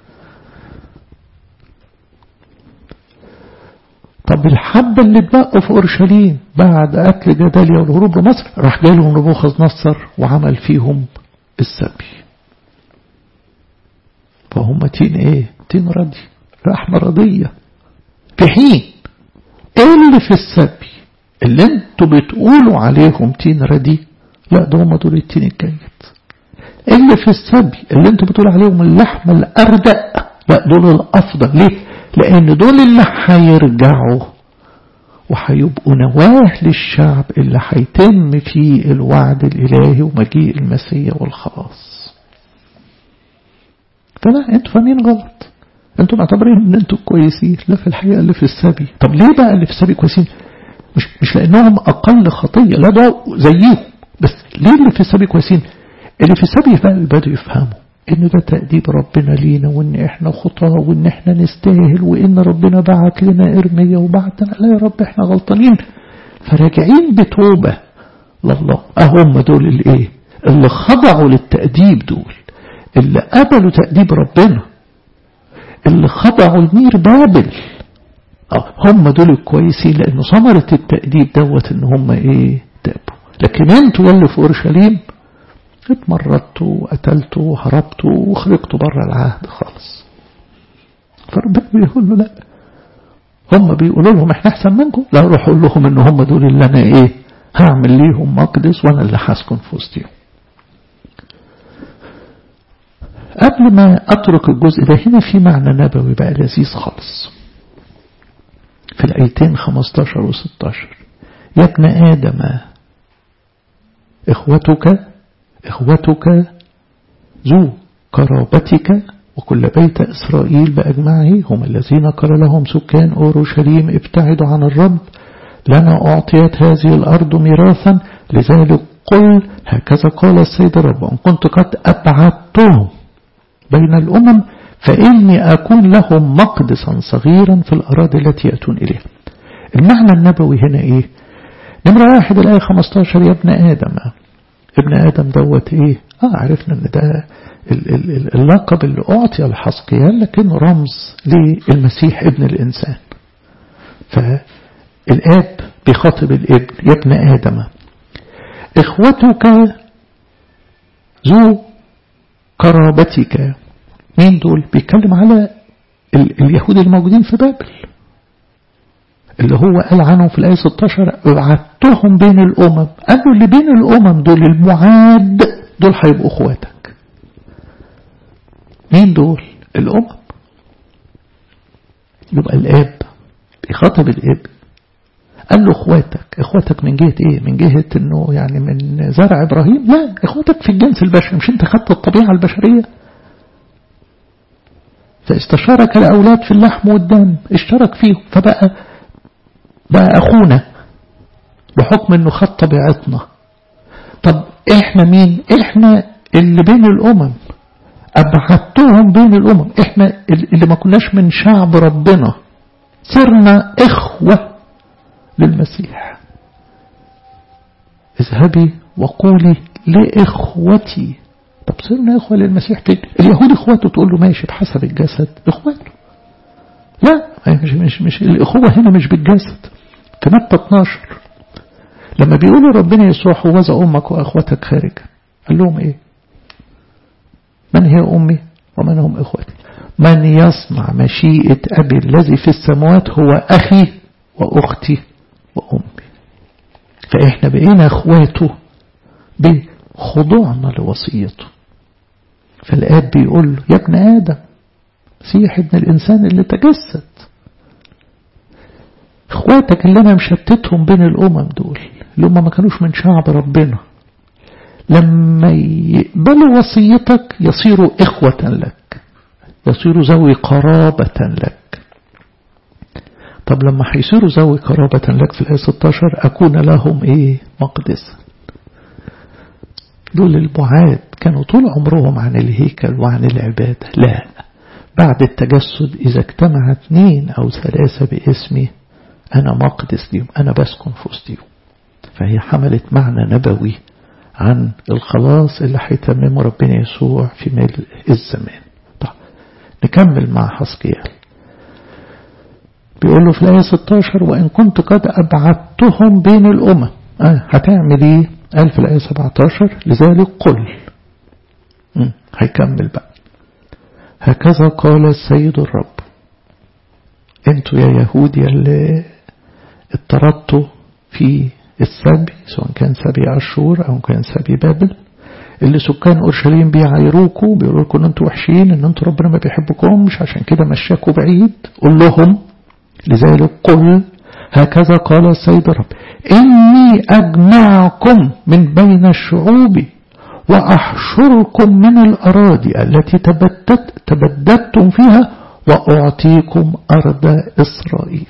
طب الحبة اللي اتبقوا في أورشليم بعد قتل جداليا والهروب لمصر راح جايلهم نبوخذ نصر وعمل فيهم السبي فهم تين ايه تين ردي رحمة رضية في حين اللي في السبي اللي انتوا بتقولوا عليهم تين ردي لا ده هم دول التين الجيد اللي في السبي اللي انتوا بتقولوا عليهم اللحمة الأردأ لا دول الأفضل ليه لأن دول اللي هيرجعوا وهيبقوا نواه للشعب اللي هيتم فيه الوعد الإلهي ومجيء المسيح والخلاص فلا انتوا فاهمين غلط انتوا معتبرين ان انتوا كويسين لا في الحقيقة اللي في السبي طب ليه بقى اللي في السبي كويسين مش, مش لانهم اقل خطية لا ده زيهم بس ليه اللي في السبي كويسين اللي في السبي بقى بدوا يفهموا ان ده تأديب ربنا لينا وان احنا خطاه وان احنا نستاهل وان ربنا بعت لنا ارمية وبعتنا لا يا رب احنا غلطانين فراجعين بتوبة لله اهم دول الايه اللي خضعوا للتأديب دول اللي قبلوا تأديب ربنا اللي خضعوا لمير بابل اه هم دول الكويسين لانه ثمرة التأديب دوت ان هم ايه تابوا لكن انتوا اللي في اورشليم اتمردتوا وقتلتوا وهربتوا وخرجتوا بره العهد خالص فربنا بيقول له لا هم بيقولوا لهم احنا احسن منكم لا روح اقول لهم ان هم دول اللي انا ايه هعمل ليهم مقدس وانا اللي هسكن في وسطهم قبل ما اترك الجزء ده هنا في معنى نبوي بقى لذيذ خالص في الايتين 15 و 16 يا ابن ادم اخوتك إخوتك ذو قرابتك وكل بيت إسرائيل بأجمعه هم الذين قال لهم سكان أورشليم ابتعدوا عن الرب لنا أعطيت هذه الأرض ميراثا لذلك قل هكذا قال السيد الرب إن كنت قد أبعدتهم بين الأمم فإني أكون لهم مقدسا صغيرا في الأراضي التي يأتون إليها المعنى النبوي هنا إيه نمرة واحد الآية 15 يا ابن آدم ابن آدم دوت إيه آه عرفنا أن ده اللقب اللي أعطي لحسقيال لكنه رمز للمسيح ابن الإنسان فالآب بيخاطب الابن يا ابن آدم إخوتك ذو قرابتك مين دول بيتكلم على اليهود الموجودين في بابل اللي هو قال عنهم في الآية 16 ابعدتهم بين الأمم قالوا اللي بين الأمم دول المعاد دول هيبقوا اخواتك مين دول الأمم يبقى الآب بيخاطب الابن قال له اخواتك اخواتك من جهة ايه من جهة انه يعني من زرع ابراهيم لا اخواتك في الجنس البشري مش انت خدت الطبيعة البشرية فاستشارك الأولاد في اللحم والدم اشترك فيهم فبقى بقى أخونا بحكم أنه خد طبيعتنا طب إحنا مين إحنا اللي بين الأمم أبعدتهم بين الأمم إحنا اللي ما كناش من شعب ربنا صرنا إخوة للمسيح اذهبي وقولي لإخوتي طب صرنا إخوة للمسيح فين اليهود إخواته تقول له ماشي بحسب الجسد إخواته لا مش, مش, مش الأخوة هنا مش بالجسد في متى 12 لما بيقولوا ربنا يسوع هو أمك وأخوتك خارجا قال لهم إيه من هي أمي ومن هم إخوتي من يصنع مشيئة أبي الذي في السماوات هو أخي وأختي وأمي فإحنا بقينا أخواته بخضوعنا لوصيته فالآب بيقول له يا ابن آدم سيح ابن الإنسان اللي تجسد اخواتك اللي انا مشتتهم بين الامم دول اللي هم ما كانوش من شعب ربنا لما يقبلوا وصيتك يصيروا إخوة لك يصيروا ذوي قرابة لك طب لما هيصيروا ذوي قرابة لك في الآية 16 أكون لهم إيه مقدسا دول البعاد كانوا طول عمرهم عن الهيكل وعن العبادة لا بعد التجسد إذا اجتمع اثنين أو ثلاثة باسمي أنا مقدس ليهم أنا بسكن في وسطهم فهي حملت معنى نبوي عن الخلاص اللي هيتممه ربنا يسوع في ملء الزمان طيب نكمل مع حسقيال بيقول له في الآية 16 وإن كنت قد أبعدتهم بين الأمم آه هتعمل إيه قال في الآية 17 لذلك قل هيكمل بقى هكذا قال السيد الرب انتوا يا يهود اللي اضطردتوا في السبي سواء كان سبي أشور أو كان سبي بابل اللي سكان أورشليم بيعايروكوا بيقولوا لكم ان انتوا وحشين ان انتوا ربنا ما بيحبكمش عشان كده مشاكوا بعيد قول لهم لذلك قل هكذا قال السيد الرب إني أجمعكم من بين الشعوب وأحشركم من الأراضي التي تبدت تبددتم فيها وأعطيكم أرض إسرائيل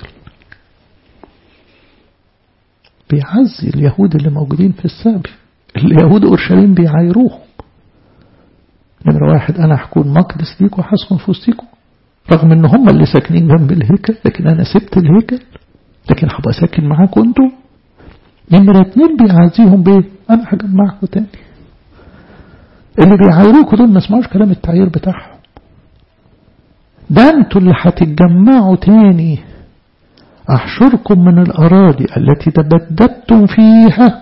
بيعزي اليهود اللي موجودين في السابي اليهود أورشليم بيعايروهم نمرة واحد أنا هكون مقدس ليك وحسكن في وسطيكم رغم ان هم اللي ساكنين جنب الهيكل لكن انا سبت الهيكل لكن هبقى ساكن معاكم انتوا نمرة اتنين بيعزيهم بيه انا هجمعكم تاني اللي بيعايروكوا دول ما اسمعوش كلام التعيير بتاعهم ده انتوا اللي هتتجمعوا تاني أحشركم من الأراضي التي تبددتم فيها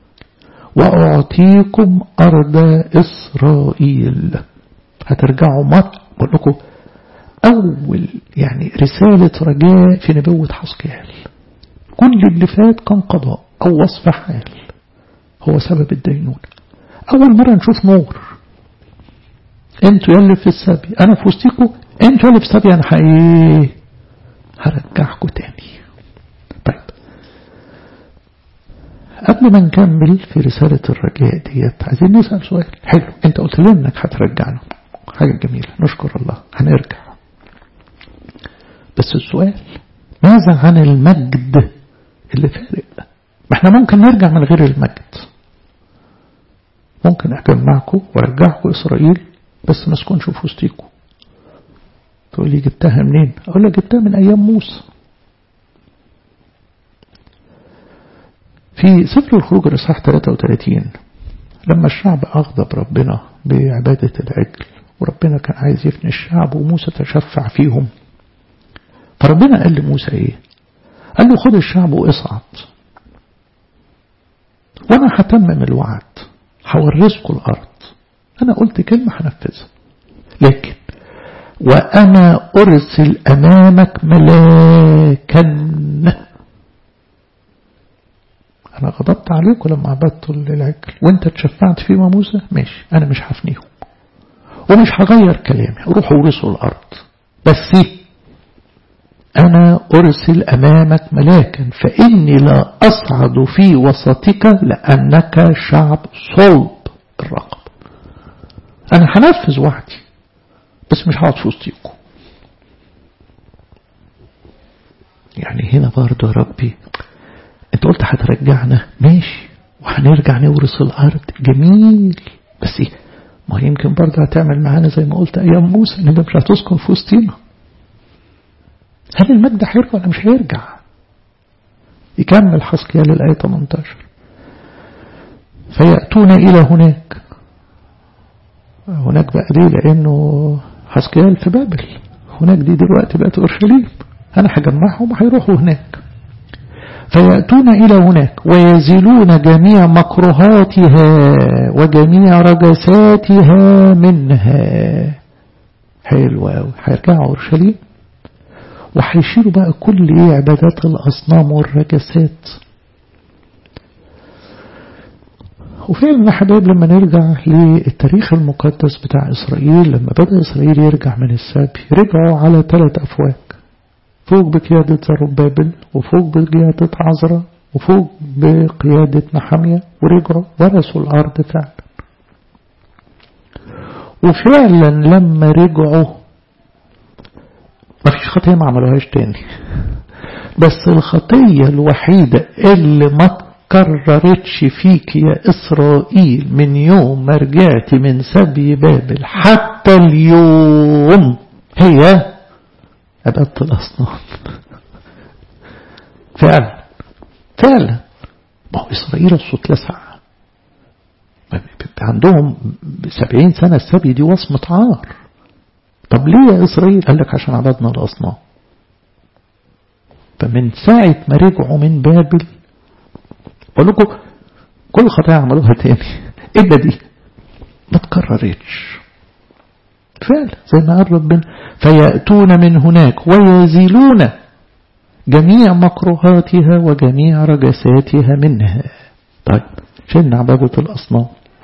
وأعطيكم أرض إسرائيل هترجعوا مرة بقول لكم أول يعني رسالة رجاء في نبوة حسقيال كل اللي فات كان قضاء أو وصف حال هو سبب الدينونة أول مرة نشوف نور انتوا يلي في السبي أنا في وسطيكم انتوا يلي في السبي أنا حقيقي هرجعكم تاني طيب قبل ما نكمل في رسالة الرجاء ديت عايزين نسأل سؤال حلو انت قلت لنا انك هترجعنا حاجة جميلة نشكر الله هنرجع بس السؤال ماذا عن المجد اللي فارق ما احنا ممكن نرجع من غير المجد ممكن اجمعكم وارجعكم اسرائيل بس ما اسكنش في وسطيكم تقول لي جبتها منين اقول لك جبتها من ايام موسى في سفر الخروج الاصحاح 33 لما الشعب اغضب ربنا بعبادة العجل وربنا كان عايز يفني الشعب وموسى تشفع فيهم فربنا قال لموسى ايه قال له خد الشعب واصعد وانا هتمم الوعد هورثكم الارض انا قلت كلمة هنفذها لكن وأنا أرسل أمامك ملاكا أنا غضبت عليكم لما عبدتوا العجل وانت تشفعت فيما موسى ماشي أنا مش هفنيهم ومش هغير كلامي روحوا ورثوا الأرض بس أنا أرسل أمامك ملاكا فإني لا أصعد في وسطك لأنك شعب صلب الرقب أنا هنفذ وعدي بس مش هقعد في وسطيكم يعني هنا برضه يا ربي انت قلت هترجعنا ماشي وهنرجع نورث الارض جميل بس ايه ما يمكن برضه هتعمل معانا زي ما قلت ايام موسى ان مش هتسكن في وسطينا هل المجد هيرجع ولا مش هيرجع يكمل حسقيال الآية 18 فيأتون إلى هناك هناك بقى ليه لأنه حسقيال في بابل هناك دي دلوقتي بقت أورشليم أنا هجمعهم وهيروحوا هناك فيأتون إلى هناك ويزيلون جميع مكروهاتها وجميع رجساتها منها حلو قوي هيرجعوا أورشليم وهيشيلوا بقى كل ايه عبادات الأصنام والرجسات وفعلا يا حبايب لما نرجع للتاريخ المقدس بتاع إسرائيل لما بدأ إسرائيل يرجع من السبي رجعوا على ثلاث أفواج فوق بقيادة زربابل وفوق بقيادة عزرا وفوق بقيادة نحمية ورجعوا ورثوا الأرض فعلا وفعلا لما رجعوا ما فيش خطية ما عملوهاش تاني بس الخطية الوحيدة اللي ما كررتش فيك يا إسرائيل من يوم ما رجعت من سبي بابل حتى اليوم هي عبادة الأصنام فعلا فعلا ما هو إسرائيل الصوت لسع عندهم سبعين سنة السبي دي وصمة عار طب ليه يا إسرائيل قال لك عشان عبدنا الأصنام فمن ساعة ما رجعوا من بابل أقول لكم كل خطايا عملوها تاني إلا دي ما تكررتش فعلا زي ما قال ربنا فيأتون من هناك ويزيلون جميع مكروهاتها وجميع رجساتها منها طيب شلنا عبادة الأصنام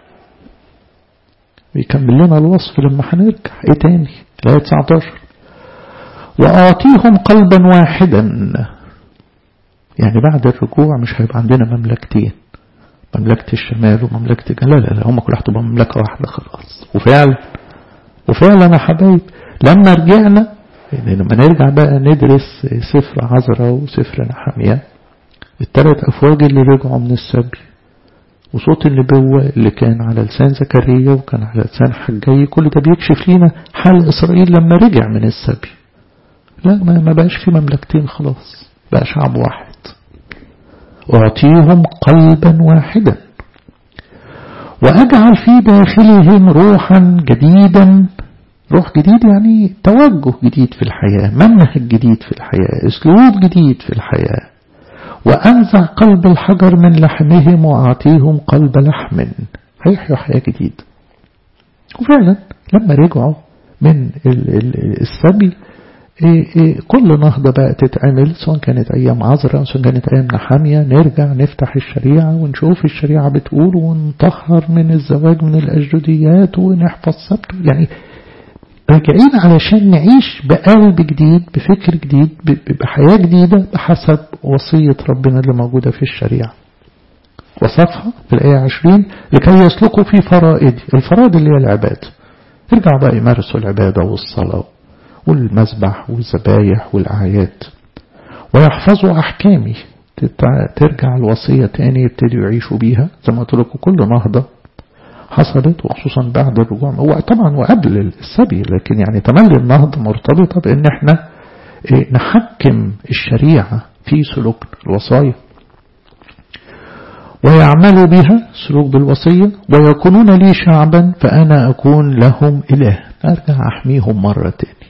ويكمل لنا الوصف لما هنرجع ايه تاني الآية 19 وآتيهم قلبا واحدا يعني بعد الرجوع مش هيبقى عندنا مملكتين مملكة الشمال ومملكة لا لا لا هم كلها هتبقى مملكة واحدة خلاص وفعلا وفعلا يا حبايب لما رجعنا لما نرجع بقى ندرس سفر عذراء وسفر نحمية الثلاث أفواج اللي رجعوا من السبي وصوت النبوة اللي كان على لسان زكريا وكان على لسان حجي كل ده بيكشف لنا حال إسرائيل لما رجع من السبي لا ما, ما بقاش في مملكتين خلاص بقى شعب واحد أعطيهم قلبا واحدا وأجعل في داخلهم روحا جديدا روح جديد يعني توجه جديد في الحياة منهج جديد في الحياة اسلوب جديد في الحياة وأنزع قلب الحجر من لحمهم وأعطيهم قلب لحم هيحيوا حياة جديدة وفعلا لما رجعوا من السبي إيه إيه كل نهضة بقى تتعمل سواء كانت أيام عذراء سواء كانت أيام نحامية نرجع نفتح الشريعة ونشوف الشريعة بتقول ونطهر من الزواج من الأجدوديات ونحفظ سبت يعني راجعين علشان نعيش بقلب جديد بفكر جديد بحياة جديدة بحسب وصية ربنا اللي موجودة في الشريعة وصفها في الآية 20 لكي يسلكوا في فرائد الفرائد اللي هي العبادة يرجعوا بقى يمارسوا العبادة والصلاة والمذبح والذبايح والأعياد ويحفظوا أحكامي ترجع الوصية تاني يبتدوا يعيشوا بيها زي ما قلت لكم كل نهضة حصلت وخصوصا بعد الرجوع هو طبعا وقبل السبي لكن يعني تملي النهضة مرتبطة بأن احنا نحكم الشريعة في سلوك الوصايا ويعملوا بها سلوك بالوصية ويكونون لي شعبا فأنا أكون لهم إله أرجع أحميهم مرة تاني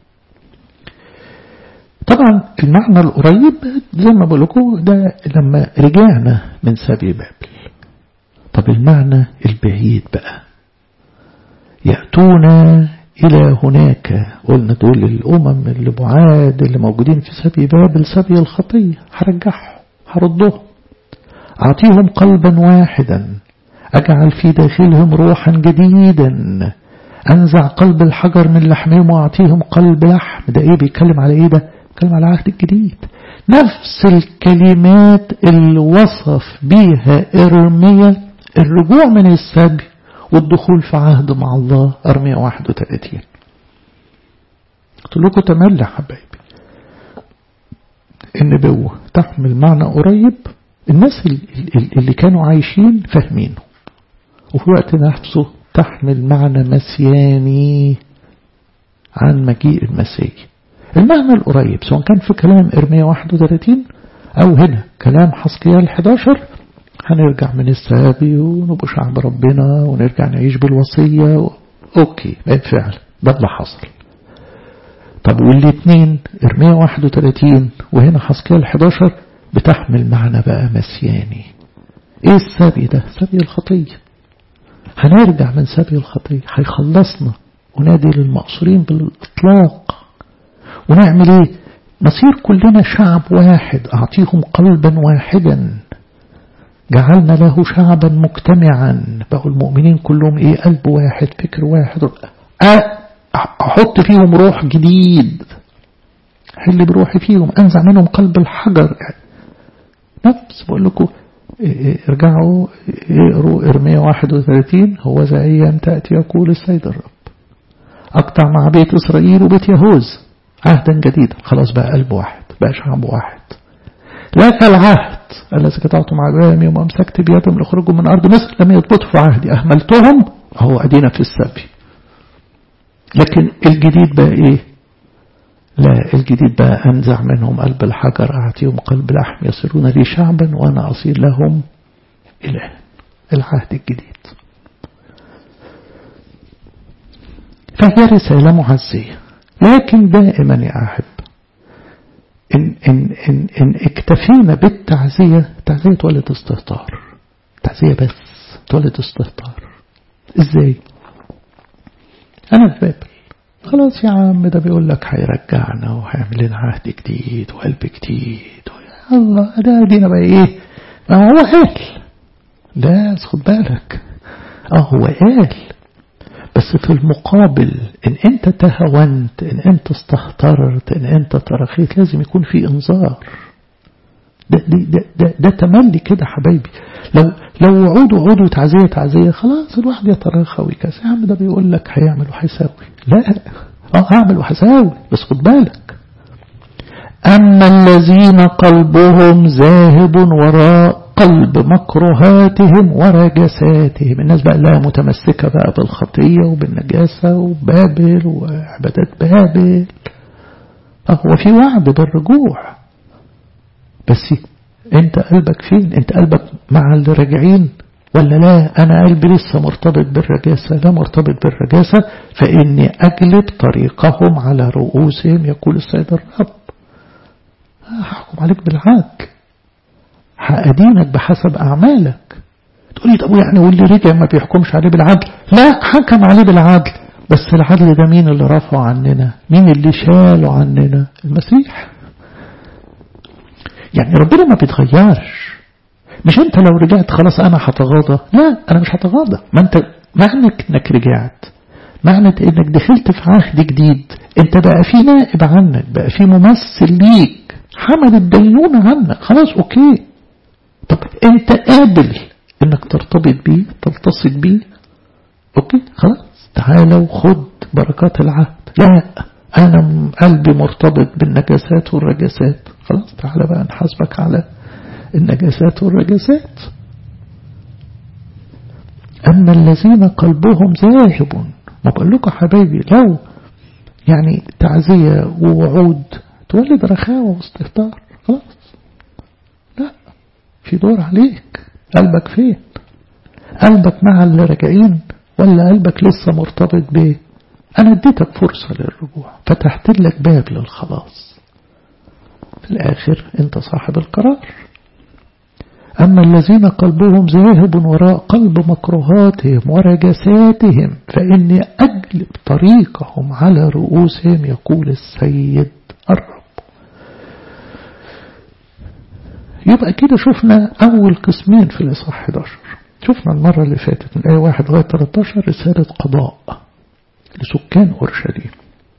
طبعا المعنى القريب زي ما بقول لكم ده لما رجعنا من سبي بابل طب المعنى البعيد بقى يأتون إلى هناك قلنا دول الأمم اللي بعاد اللي موجودين في سبي بابل سبي الخطية هرجعهم هردهم أعطيهم قلبا واحدا أجعل في داخلهم روحا جديدا أنزع قلب الحجر من لحمهم وأعطيهم قلب لحم ده إيه بيتكلم على إيه ده بيتكلم على العهد الجديد نفس الكلمات اللي وصف بيها إرميا الرجوع من السبي والدخول في عهد مع الله أرمية 31 قلت لكم تملى حبايبي النبوة تحمل معنى قريب الناس اللي كانوا عايشين فاهمينه وفي وقت نفسه تحمل معنى مسياني عن مجيء المسيح المعنى القريب سواء كان في كلام إرمية 31 أو هنا كلام حسقيال 11 هنرجع من السابي ونبقى شعب ربنا ونرجع نعيش بالوصية و... أوكي بالفعل ده اللي حصل طب والاثنين ارمية 31 وهنا حسكيال 11 بتحمل معنى بقى مسياني ايه السبي ده سبي الخطية هنرجع من سبي الخطية هيخلصنا ونادي للمقصورين بالإطلاق ونعمل ايه نصير كلنا شعب واحد أعطيهم قلبا واحدا جعلنا له شعبا مجتمعا بقوا المؤمنين كلهم ايه قلب واحد فكر واحد احط فيهم روح جديد حل بروحي فيهم انزع منهم قلب الحجر نفس بقول لكم ارجعوا اقروا ارمية 31 هو ذا ايام تأتي يقول السيد الرب اقطع مع بيت اسرائيل وبيت يهوز عهدا جديدا خلاص بقى قلب واحد بقى شعب واحد لا العهد الذي قطعت مع ابراهيم يوم امسكت بيدهم لخروجهم من ارض مصر لم يضبطوا في عهدي اهملتهم هو ادينا في السبي لكن الجديد بقى ايه لا الجديد بقى انزع منهم قلب الحجر اعطيهم قلب لحم يصيرون لي شعبا وانا اصير لهم اله العهد الجديد فهي رسالة معزية لكن دائما يا أحب إن, إن, إن, إن اكتفينا بالتعزية التعزية تولد استهتار تعزية بس تولد استهتار ازاي انا في بابل خلاص يا عم ده بيقول لك هيرجعنا وهيعمل لنا عهد جديد وقلب جديد الله ده دينا بقى ايه ما هو قال لا خد بالك اه هو قال بس في المقابل ان انت تهونت ان انت استهترت ان انت ترخيت لازم يكون في انذار ده, ده, ده, ده, ده تملي كده حبايبي لو لو وعود وعود وتعزية تعزية خلاص الواحد يترخى ويكاس يا عم ده بيقول لك هيعمل وهيساوي لا اه هعمل وهساوي بس خد بالك أما الذين قلبهم ذاهب وراء قلب مكروهاتهم ورجساتهم الناس بقى لا متمسكة بقى بالخطية وبالنجاسة وبابل وعبادات بابل هو في وعد بالرجوع بس انت قلبك فين انت قلبك مع اللي راجعين ولا لا انا قلبي لسه مرتبط بالرجاسة لا مرتبط بالرجاسة فاني اجلب طريقهم على رؤوسهم يقول السيد الرب هحكم عليك بالعدل هأدينك بحسب أعمالك تقولي طب يعني واللي رجع ما بيحكمش عليه بالعدل لا حكم عليه بالعدل بس العدل ده مين اللي رفعه عننا مين اللي شاله عننا المسيح يعني ربنا ما بيتغيرش مش انت لو رجعت خلاص انا هتغاضى لا انا مش هتغاضى ما انت معنى انك رجعت معنى انك دخلت في عهد جديد انت بقى في نائب عنك بقى في ممثل ليك حمل الدينونة عنك خلاص اوكي طب انت قابل انك ترتبط بيه تلتصق بيه اوكي خلاص تعالى وخد بركات العهد لا انا قلبي مرتبط بالنجاسات والرجاسات خلاص تعالى بقى نحاسبك على النجاسات والرجاسات أما الذين قلبهم ذاهب ما بقول لكم حبايبي لو يعني تعزية ووعود تولد رخاوة واستهتار خلاص لا في دور عليك قلبك فين قلبك مع اللي راجعين ولا قلبك لسه مرتبط بيه أنا اديتك فرصة للرجوع فتحت لك باب للخلاص في الآخر أنت صاحب القرار أما الذين قلبهم ذاهب وراء قلب مكروهاتهم ورجساتهم فإني أجلب طريقهم على رؤوسهم يقول السيد الرب يبقى كده شفنا أول قسمين في الإصحاح 11 شفنا المرة اللي فاتت من آية 1 لغاية 13 رسالة قضاء لسكان أورشليم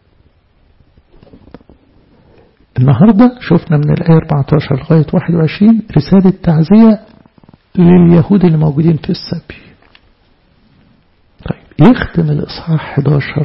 النهاردة شفنا من الآية 14 لغاية 21 رسالة تعزية لليهود اللي موجودين في السبي طيب يختم الإصحاح 11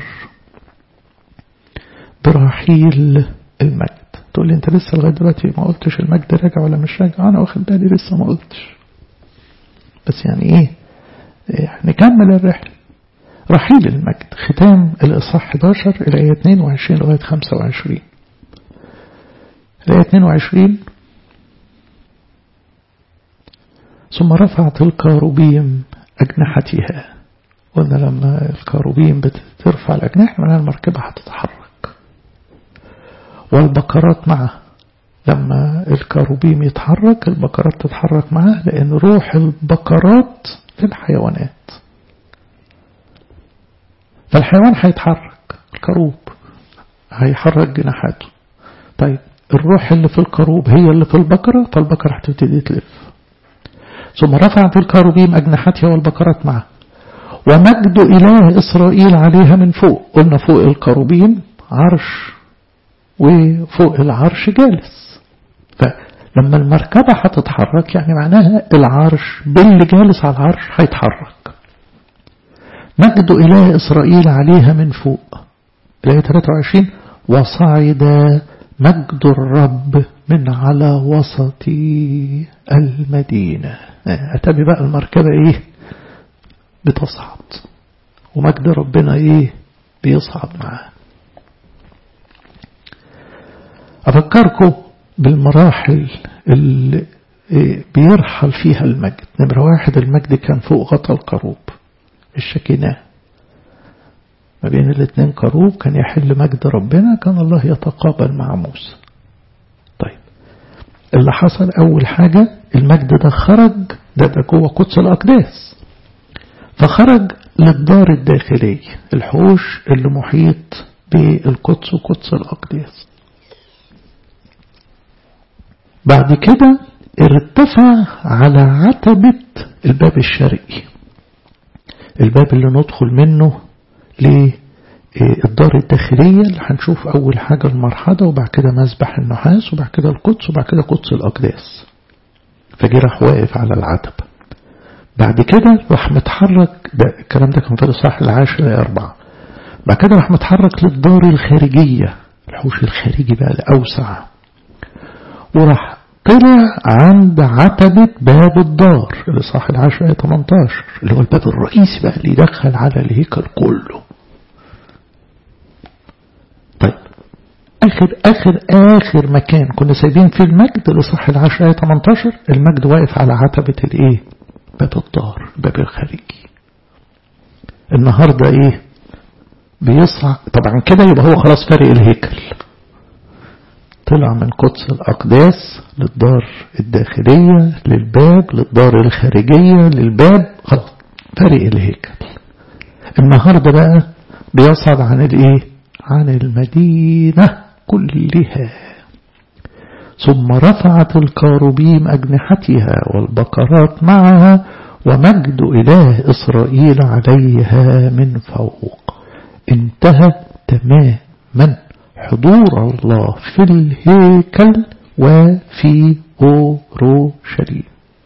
برحيل المجد تقول لي انت لسه لغاية دلوقتي ما قلتش المجد راجع ولا مش راجع انا واخد بالي لسه ما قلتش بس يعني ايه, إيه نكمل الرحلة رحيل المجد ختام الإصحاح 11 الآية 22 لغاية 25 الآية 22 ثم رفعت الكاروبيم أجنحتها قلنا لما الكاروبيم بترفع الأجنحة معناها المركبة هتتحرك والبقرات معه لما الكروبيم يتحرك البقرات تتحرك معاه لأن روح البقرات في الحيوانات فالحيوان هيتحرك الكروب هيحرك جناحاته طيب الروح اللي في الكروب هي اللي في البقرة فالبقرة هتبتدي تلف ثم رفعت الكروبيم أجنحتها والبقرات معه ومجد إله إسرائيل عليها من فوق قلنا فوق الكروبيم عرش وفوق العرش جالس فلما المركبة هتتحرك يعني معناها العرش باللي جالس على العرش هيتحرك مجد إله إسرائيل عليها من فوق الآية 23 وصعد مجد الرب من على وسط المدينة أتبي بقى المركبة إيه بتصعد ومجد ربنا إيه بيصعد معاه أفكركم بالمراحل اللي بيرحل فيها المجد نمرة واحد المجد كان فوق غطى الكروب الشكيناه ما بين الاثنين كروب كان يحل مجد ربنا كان الله يتقابل مع موسى طيب اللي حصل أول حاجة المجد ده خرج ده ده جوه قدس الأقداس فخرج للدار الداخلية الحوش اللي محيط بالقدس وقدس الأقداس بعد كده ارتفع على عتبة الباب الشرقي الباب اللي ندخل منه للدار الداخلية اللي هنشوف أول حاجة المرحضة وبعد كده مسبح النحاس وبعد كده القدس وبعد كده قدس الأقداس فجي راح واقف على العتبة بعد كده راح متحرك ده الكلام ده كان في الإصحاح العاشر يا أربعة بعد كده راح متحرك للدار الخارجية الحوش الخارجي بقى الأوسع وراح طلع عند عتبة باب الدار الإصحاح العاشر آية 18 اللي هو الباب الرئيسي بقى اللي يدخل على الهيكل كله طيب آخر آخر آخر مكان كنا سايبين فيه المجد الإصحاح العاشر آية 18 المجد واقف على عتبة الإيه؟ باب الدار الباب الخارجي النهاردة إيه؟ بيصعد طبعا كده يبقى هو خلاص فارق الهيكل طلع من قدس الأقداس للدار الداخلية للباب للدار الخارجية للباب خلاص فارق الهيكل النهاردة بقى بيصعد عن الايه عن المدينة كلها ثم رفعت الكاروبيم أجنحتها والبقرات معها ومجد إله إسرائيل عليها من فوق انتهى تماما حضور الله في الهيكل وفي أوروشليم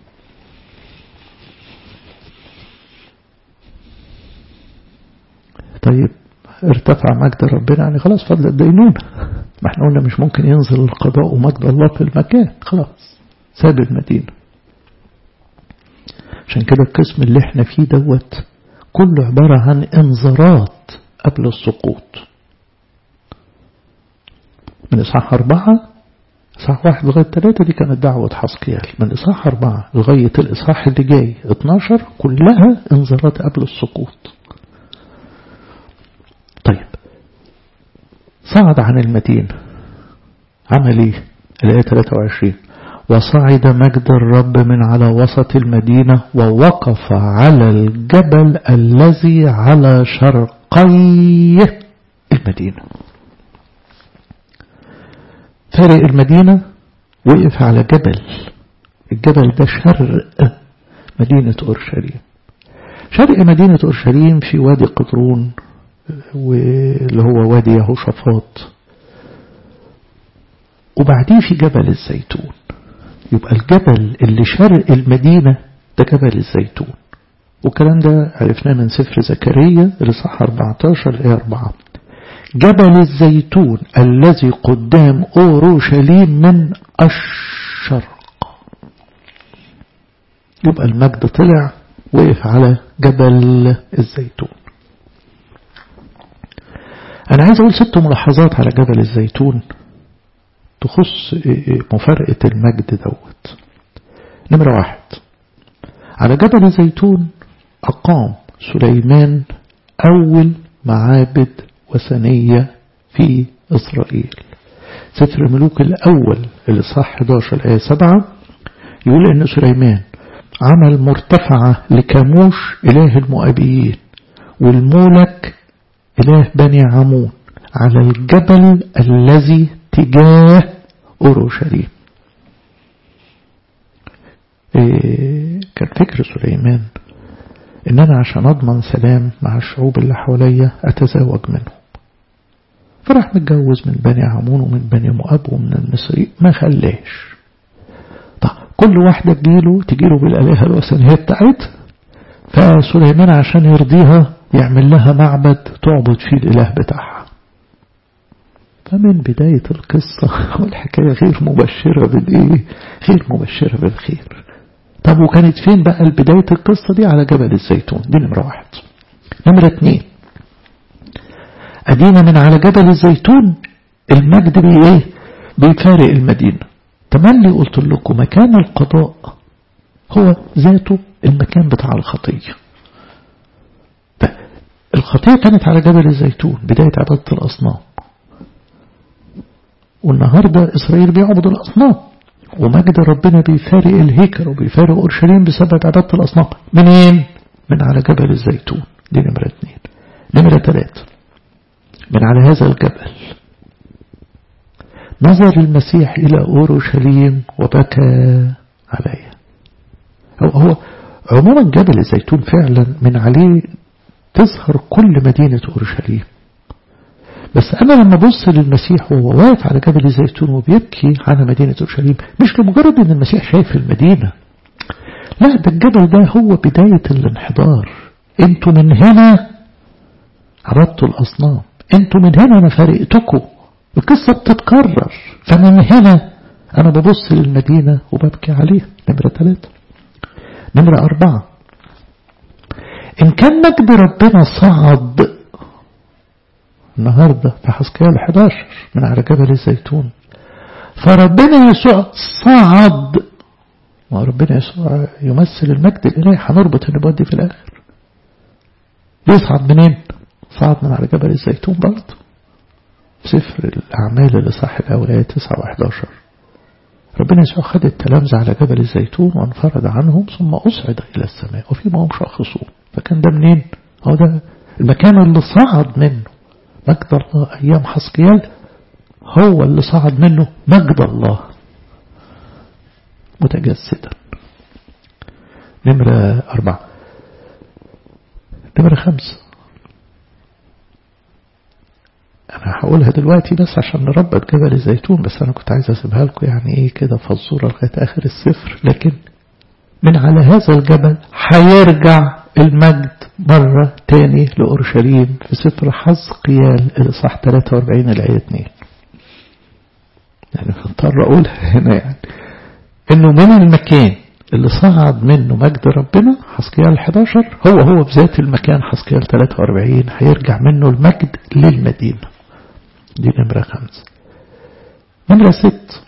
طيب ارتفع مجد ربنا يعني خلاص فضل الدينونة ما احنا قلنا مش ممكن ينزل القضاء ومجد الله في المكان خلاص ساب المدينة عشان كده القسم اللي احنا فيه دوت كله عبارة عن انذارات قبل السقوط من إصحاح أربعة إصحاح واحد لغاية ثلاثة دي كانت دعوة حسقيال من إصحاح أربعة لغاية الإصحاح اللي جاي 12 كلها انذارات قبل السقوط طيب صعد عن المدينة عمل ايه الآية 23 وصعد مجد الرب من على وسط المدينة ووقف على الجبل الذي على شرقي المدينة فارق المدينة وقف على جبل الجبل ده شرق مدينة أورشليم شرق مدينة أورشليم في وادي قطرون واللي هو وادي يهوشافاط وبعديه في جبل الزيتون يبقى الجبل اللي شرق المدينة ده جبل الزيتون والكلام ده عرفناه من سفر زكريا الإصحاح 14 الآية 4 جبل الزيتون الذي قدام أوروشليم من الشرق يبقى المجد طلع وقف على جبل الزيتون أنا عايز أقول ست ملاحظات على جبل الزيتون تخص مفارقة المجد دوت نمرة واحد على جبل الزيتون أقام سليمان أول معابد وثنية في إسرائيل سفر ملوك الأول الإصحاح 11 الآية 7 يقول إن سليمان عمل مرتفعة لكاموش إله المؤابيين والمولك إله بني عمون على الجبل الذي تجاه أورشليم إيه كان فكر سليمان إن أنا عشان أضمن سلام مع الشعوب اللي حواليا أتزاوج منهم فراح متجوز من بني عمون ومن بني مؤاب ومن المصري ما خلاش طب كل واحدة تجيله تجيله بالآلهة الوثنية بتاعتها فسليمان عشان يرضيها يعمل لها معبد تعبد فيه الإله بتاعها فمن بداية القصة والحكاية غير مبشرة بالإيه غير مبشرة بالخير طب وكانت فين بقى بداية القصة دي على جبل الزيتون دي نمرة واحد نمرة اتنين أدينا من على جبل الزيتون المجد بي ايه بيفارق المدينة تملي قلت لكم مكان القضاء هو ذاته المكان بتاع الخطية الخطية كانت على جبل الزيتون بداية عبادة الأصنام والنهاردة إسرائيل بيعبد الأصنام ومجد ربنا بيفارق الهيكل وبيفارق أورشليم بسبب عبادة الأصنام منين؟ من على جبل الزيتون دي نمرة اثنين نمرة ثلاثة من على هذا الجبل نظر المسيح إلى أورشليم وبكى عليها هو, هو عموما جبل الزيتون فعلا من عليه تظهر كل مدينة أورشليم بس أنا لما بص للمسيح وهو واقف على جبل الزيتون وبيبكي على مدينة أورشليم مش لمجرد أن المسيح شايف المدينة لا ده الجبل ده هو بداية الانحدار انتوا من هنا عبدتوا الأصنام انتوا من هنا أنا فارقتكم القصة بتتكرر فمن هنا أنا ببص للمدينة وببكي عليها نمرة ثلاثة نمرة أربعة إن كان مجد ربنا صعد النهاردة في حسكيال 11 من على جبل الزيتون فربنا يسوع صعد ما ربنا يسوع يمثل المجد الإلهي هنربط النبوات دي في الآخر بيصعد منين؟ صعد من على جبل الزيتون برضه سفر الأعمال اللي صح الأول آية 9 و11 ربنا يسوع خد التلامذة على جبل الزيتون وانفرد عنهم ثم أصعد إلى السماء وفيما هم شاخصون فكان ده منين؟ هو ده المكان اللي صعد منه مجد الله أيام حسقيال هو اللي صعد منه مجد الله متجسدا نمرة أربعة نمرة خمسة أنا هقولها دلوقتي بس عشان نربط جبل الزيتون بس أنا كنت عايز أسيبها لكم يعني إيه كده فزورة لغاية آخر السفر لكن من على هذا الجبل هيرجع المجد مرة تاني لأورشليم في سفر حزقيال الإصحاح 43 الآية 2 يعني اضطر أقولها هنا يعني إنه من المكان اللي صعد منه مجد ربنا حسكيال 11 هو هو بذات المكان حسكيال 43 هيرجع منه المجد للمدينة دي نمرة خمسة نمرة ست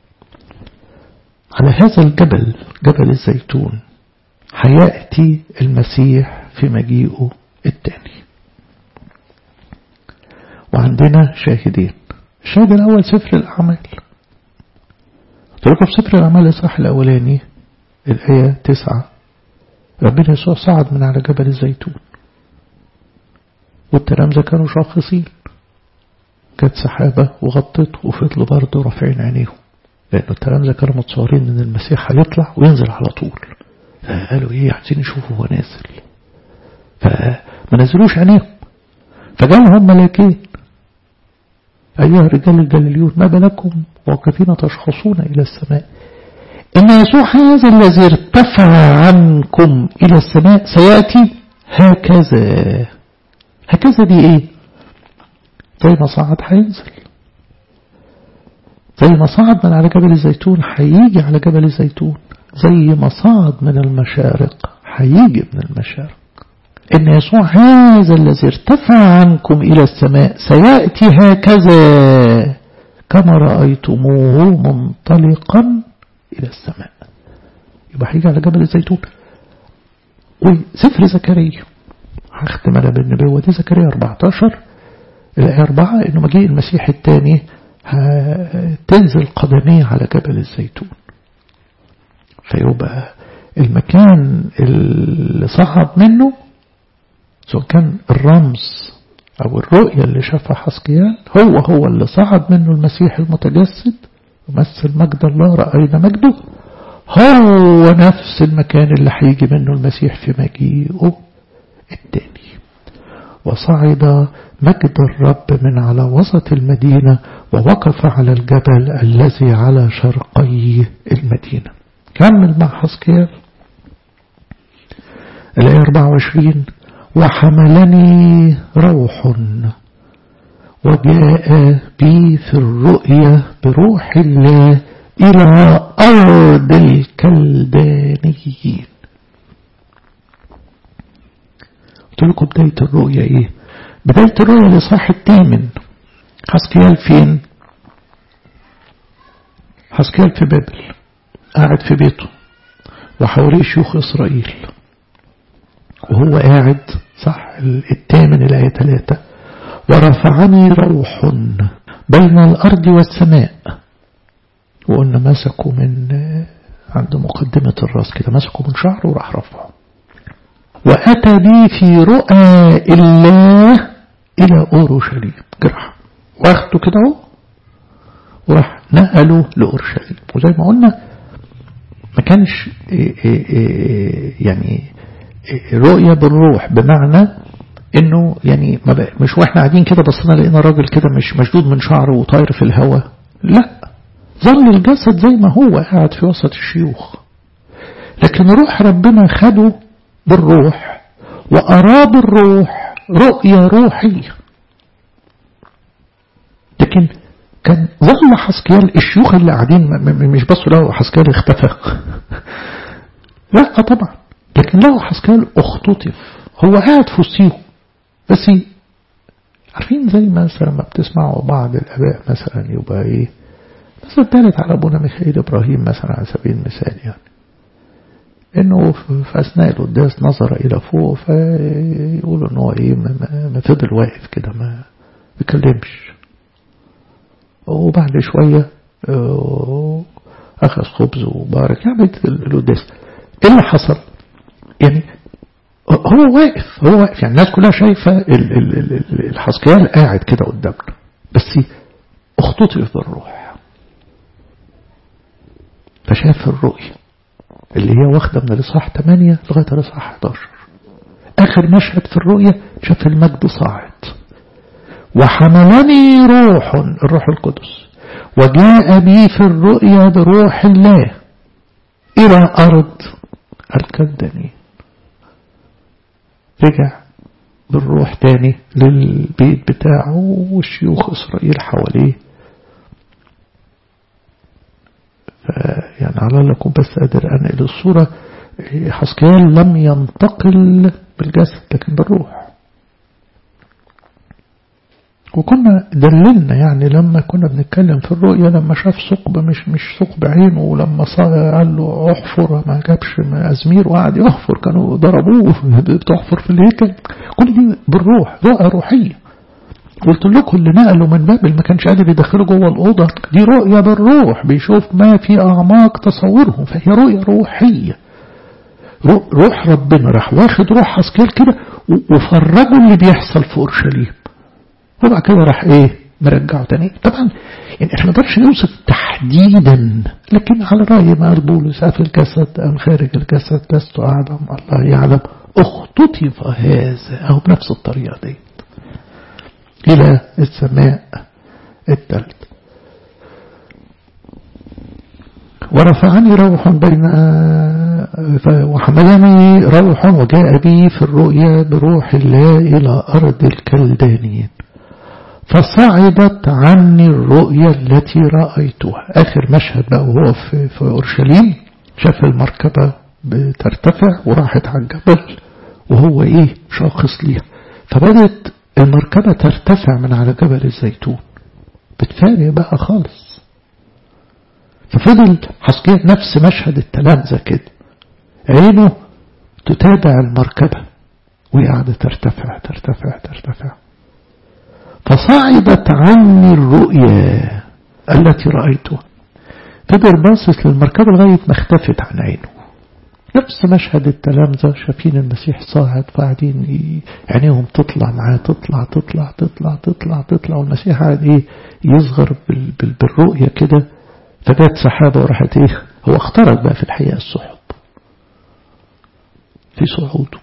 على هذا الجبل جبل الزيتون هيأتي المسيح في مجيئه الثاني وعندنا شاهدين الشاهد الأول سفر الأعمال قلت لكم في سفر الأعمال الإصحاح الأولاني الآية تسعة ربنا يسوع صعد من على جبل الزيتون والتلامذة كانوا شاخصين كانت سحابة وغطته وفضلوا برضه رافعين عينيهم لأن التلامذة كانوا متصورين إن المسيح هيطلع وينزل على طول قالوا إيه عايزين يشوفوا هو نازل فما نزلوش عينيهم فجالهم ملاكين أيها الرجال الجليليون ما بالكم واقفين تشخصون إلى السماء إن يسوع هذا الذي ارتفع عنكم إلى السماء سيأتي هكذا هكذا دي إيه زي ما صعد هينزل زي ما صعد من على جبل الزيتون هيجي على جبل الزيتون زي ما صعد من المشارق هيجي من المشارق إن يسوع هذا الذي ارتفع عنكم إلى السماء سيأتي هكذا كما رأيتموه منطلقا إلى السماء يبقى هيجي على جبل الزيتون وسفر زكريا هختم أنا بالنبوة دي زكريا 14 الآية 4 إنه مجيء المسيح الثاني هتنزل قدميه على جبل الزيتون فيبقى المكان اللي صعد منه سواء كان الرمز أو الرؤية اللي شافها حسكيال هو هو اللي صعد منه المسيح المتجسد يمثل مجد الله رأينا مجده هو نفس المكان اللي هيجي منه المسيح في مجيئه التاني وصعد مجد الرب من على وسط المدينة ووقف على الجبل الذي على شرقي المدينة كمل مع حسكيال الآية 24 وحملني روح وجاء بي في الرؤيا بروح الله إلى أرض الكلدانيين قلت لكم بداية الرؤيا إيه بداية الرؤيا لصاح الثامن حسكيال فين حسكيال في بابل قاعد في بيته وحواليه شيوخ إسرائيل وهو قاعد صح الثامن الآية ثلاثة ورفعني روح بين الأرض والسماء وقلنا مسكوا من عند مقدمة الراس كده مسكوا من شعره وراح رفعه وأتى بي في رؤى الله إلى أورشليم جرح واخده كده اهو وراح نقله لأورشليم وزي ما قلنا ما كانش يعني رؤية بالروح بمعنى انه يعني ما مش واحنا قاعدين كده بصينا لقينا راجل كده مش مشدود من شعره وطاير في الهواء لا ظل الجسد زي ما هو قاعد في وسط الشيوخ لكن روح ربنا خده بالروح وأراد الروح رؤية روحية لكن كان ظل حسكيال الشيوخ اللي قاعدين مش بصوا له حسكيال اختفى لا طبعا لكن له حسكيال اختطف هو قاعد في وسطيهم بس عارفين زي مثلا ما بتسمعوا بعض الاباء مثلا يبقى ايه مثلا تالت على ابونا ميخائيل ابراهيم مثلا على سبيل المثال يعني انه في اثناء القداس نظر الى فوق فيقولوا ان هو ايه ما فضل واقف كده ما بيكلمش وبعد شوية أخذ خبز وبارك يعني القداس إيه اللي حصل يعني هو واقف هو واقف يعني الناس كلها شايفة الحسكيال قاعد كده قدامنا بس اختطف بالروح فشاف الرؤية اللي هي واخدة من الإصحاح 8 لغاية الإصحاح 11 آخر مشهد في الرؤية شاف المجد صاعد وحملني روح الروح القدس وجاء بي في الرؤيا بروح الله إلى أرض الكلدانيين رجع بالروح تاني للبيت بتاعه والشيوخ إسرائيل حواليه يعني على لكم بس قادر أنقل الصورة حسكيال لم ينتقل بالجسد لكن بالروح وكنا دللنا يعني لما كنا بنتكلم في الرؤية لما شاف ثقب مش مش ثقب عينه ولما قال له احفر ما جابش أزمير وقعد يحفر كانوا ضربوه بتحفر في الهيكل كل دي بالروح رؤى روحية قلت لكم اللي نقلوا من بابل ما كانش قادر يدخله جوه الأوضة دي رؤية بالروح بيشوف ما في أعماق تصورهم فهي رؤية روحية روح ربنا راح واخد روح حسكيل كده وفرجوا اللي بيحصل في أورشليم وبعد كده راح ايه مرجعه تاني طبعا يعني احنا ما نقدرش نوصف تحديدا لكن على رأي ما قال بولس في الجسد أم خارج الجسد لست أعلم الله يعلم اختطف هذا أو بنفس الطريقة دي إلى السماء الثالث ورفعني روح بين وحملني روح وجاء بي في الرؤيا بروح الله إلى أرض الكلدانيين فصعدت عني الرؤيا التي رأيتها آخر مشهد بقى وهو في, في أورشليم شاف المركبة بترتفع وراحت على الجبل وهو إيه شاخص ليها فبدت المركبة ترتفع من على جبل الزيتون بتفارق بقى خالص ففضل حسكية نفس مشهد التلامذة كده عينه تتابع المركبة وهي قاعدة ترتفع ترتفع ترتفع فصعدت عني الرؤيا التي رأيتها فضل باصص للمركبة لغاية ما اختفت عن عينه نفس مشهد التلامذة شايفين المسيح صاعد فقاعدين عينيهم تطلع معاه تطلع تطلع تطلع تطلع تطلع والمسيح قاعد ايه يصغر بالرؤية كده فجت سحابة وراحت ايه هو اخترق بقى في الحقيقة السحب في صعوده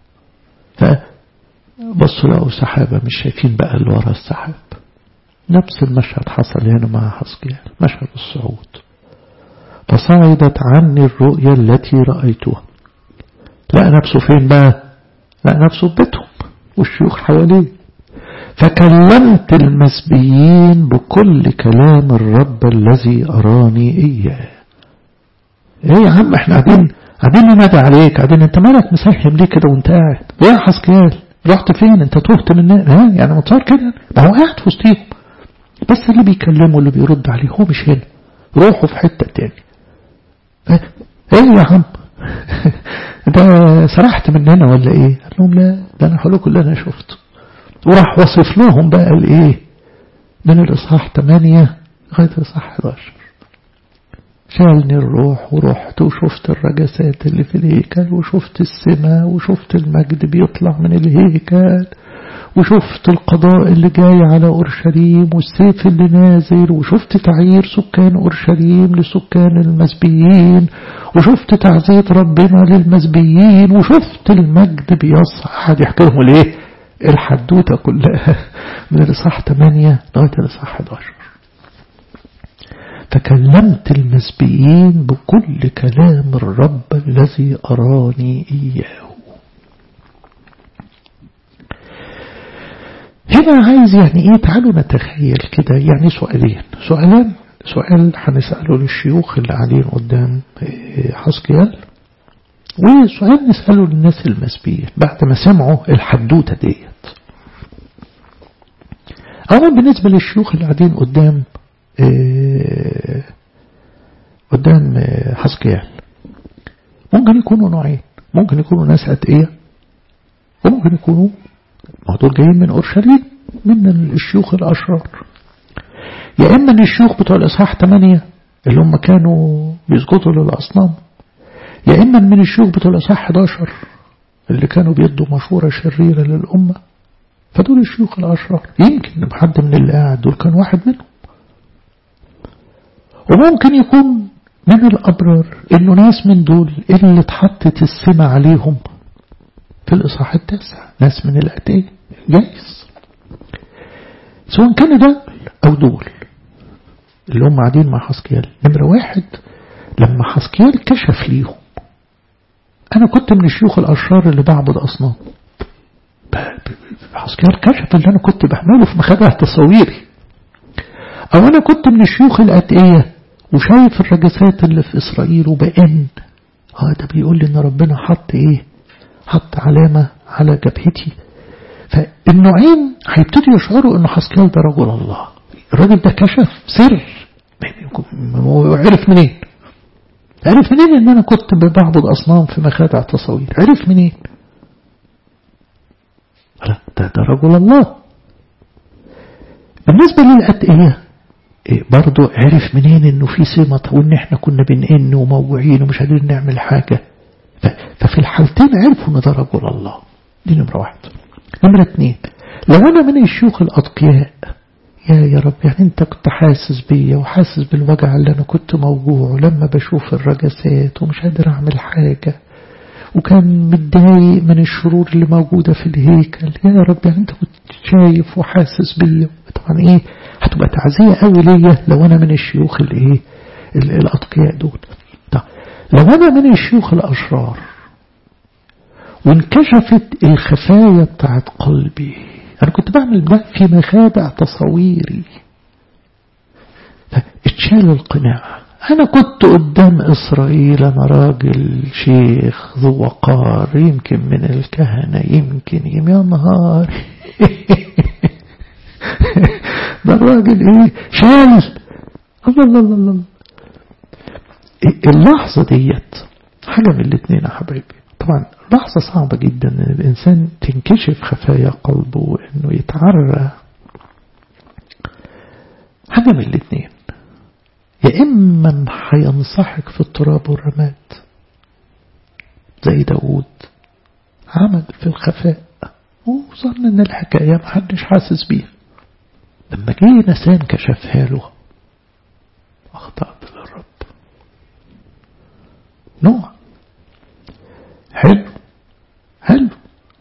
فبصوا لقوا سحابة مش شايفين بقى اللي ورا السحاب نفس المشهد حصل هنا مع حسقيال مشهد الصعود فصعدت عني الرؤيا التي رأيتها لقى نفسه فين بقى لقى نفسه في بيتهم والشيوخ حواليه فكلمت المسبيين بكل كلام الرب الذي أراني إياه ايه يا عم احنا قاعدين قاعدين ننادي عليك قاعدين انت مالك مسهم ليه كده وانت قاعد يا حسكيال رحت فين انت تهت من ها يعني متصور كده ما هو قاعد في وسطيهم بس اللي بيكلمه اللي بيرد عليه هو مش هنا روحوا في حتة تاني ايه يا عم ده سرحت مننا ولا ايه قال لهم لا ده انا هقول لكم اللي انا شفته وراح وصف لهم بقى الايه من الاصحاح 8 لغايه الاصحاح 11 شالني الروح ورحت وشفت الرجسات اللي في الهيكل وشفت السماء وشفت المجد بيطلع من الهيكل وشفت القضاء اللي جاي على أورشليم والسيف اللي نازل وشفت تعيير سكان أورشليم لسكان المسبيين وشفت تعزية ربنا للمسبيين وشفت المجد بيصعد يحكي لهم الايه الحدوتة كلها من الإصحاح 8 لغاية الإصحاح 11 تكلمت المسبيين بكل كلام الرب الذي أراني إياه هنا عايز يعني ايه تعالوا نتخيل كده يعني سؤالين سؤالان سؤال هنسأله للشيوخ اللي قاعدين قدام حسكيال وسؤال نسأله للناس المسبيين بعد ما سمعوا الحدوتة ديت أولا بالنسبة للشيوخ اللي قاعدين قدام إيه قدام إيه حسكيال ممكن يكونوا نوعين ممكن يكونوا ناس أتقية وممكن يكونوا ما دول جايين من أورشليم من الشيوخ الأشرار يا إما من الشيوخ بتوع الإصحاح 8 اللي هم كانوا بيسجدوا للأصنام يا إما من الشيوخ بتوع الإصحاح 11 اللي كانوا بيدوا مشورة شريرة للأمة فدول الشيوخ الأشرار يمكن حد من اللي قاعد دول كان واحد منهم وممكن يكون من الأبرار إنه ناس من دول اللي اتحطت السمة عليهم في الإصحاح التاسع ناس من الأتقية جايز سواء كان ده أو دول اللي هم قاعدين مع حسكيال نمرة واحد لما حسكيال كشف ليهم أنا كنت من الشيوخ الأشرار اللي بعبد أصنام حسكيال كشف اللي أنا كنت بعمله في مخادع تصويري أو أنا كنت من الشيوخ الأتقية وشايف الرجسات اللي في إسرائيل وبأن اه ده بيقول لي إن ربنا حط إيه حط علامة على جبهتي فالنوعين هيبتدوا يشعروا انه حسكيال ده رجل الله الراجل ده كشف سر هو عرف منين عرف منين ان انا كنت بعبد اصنام في مخادع تصوير عرف منين لا ده, ده رجل الله بالنسبة للأتقية إيه برضو عرف منين انه في سمة وان احنا كنا بنئن وموجوعين ومش قادرين نعمل حاجة ففي الحالتين عرفوا ان ده رجل الله دي نمرة واحد نمرة اتنين لو انا من الشيوخ الاتقياء يا يا رب يعني انت كنت حاسس بيا وحاسس بالوجع اللي انا كنت موجوع لما بشوف الرجسات ومش قادر اعمل حاجة وكان متضايق من الشرور اللي موجودة في الهيكل يا رب يعني انت كنت شايف وحاسس بيا طبعا ايه هتبقى تعزية قوي ليا لو انا من الشيوخ الايه الاتقياء دول طب لو انا من الشيوخ الاشرار وانكشفت الخفايا بتاعت قلبي أنا كنت بعمل ده في مخادع تصويري اتشال القناع أنا كنت قدام إسرائيل أنا راجل شيخ ذو وقار يمكن من الكهنة يمكن يا نهار ده الراجل إيه شال الله الله الله الله اللحظة ديت حاجة من الاثنين يا حبايبي طبعا لحظة صعبة جدا ان الانسان تنكشف خفايا قلبه انه يتعرى حاجة من الاثنين يا إما هينصحك في التراب والرماد زي داود عمل في الخفاء وظن ان الحكاية محدش حاسس بيها لما جه نسان كشفها له أخطأت للرب نوع حلو حلو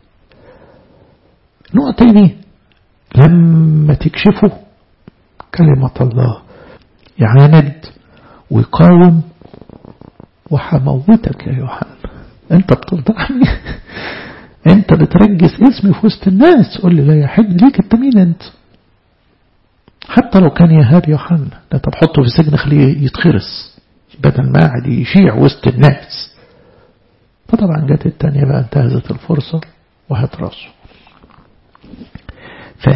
نوع تاني لما تكشفه كلمة الله يعاند ويقاوم وحموتك يا يوحنا انت بتفضحني انت بترجس اسمي في وسط الناس قول لي لا يا حد ليك انت مين انت حتى لو كان يهاب يوحنا ده طب حطه في سجن خليه يتخرس بدل ما قاعد يشيع وسط الناس فطبعا جت التانية بقى انتهزت الفرصة وهات راسه ف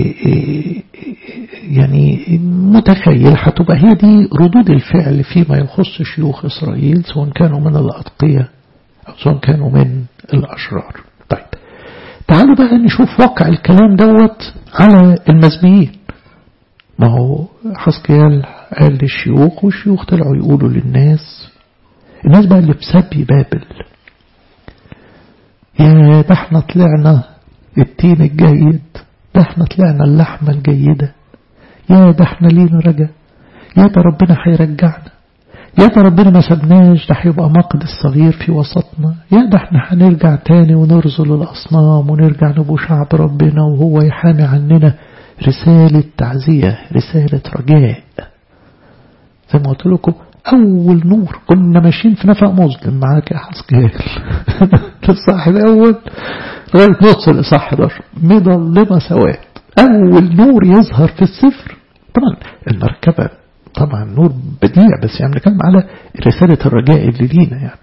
يعني متخيل هتبقى هي دي ردود الفعل فيما يخص شيوخ إسرائيل سواء كانوا من الأتقية أو سواء كانوا من الأشرار طيب تعالوا بقى نشوف واقع الكلام دوت على المسبيين ما هو حسكيال قال للشيوخ والشيوخ طلعوا يقولوا للناس الناس بقى اللي في سبي بابل يا ده احنا طلعنا التين الجيد ده احنا طلعنا اللحمة الجيدة يا ده احنا لينا رجا يا ده ربنا هيرجعنا يا ده ربنا ما سبناش ده هيبقى مقد الصغير في وسطنا يا ده احنا هنرجع تاني ونرزل الأصنام ونرجع نبقى شعب ربنا وهو يحامي عننا رسالة تعزية رسالة رجاء زي ما قلت لكم أول نور كنا ماشيين في نفق مظلم معاك يا حسكال في الصح الأول لغاية نص الإصحاح 11 مظلمة سواد أول نور يظهر في السفر طبعا المركبة طبعا نور بديع بس يعني نتكلم على رسالة الرجاء اللي لينا يعني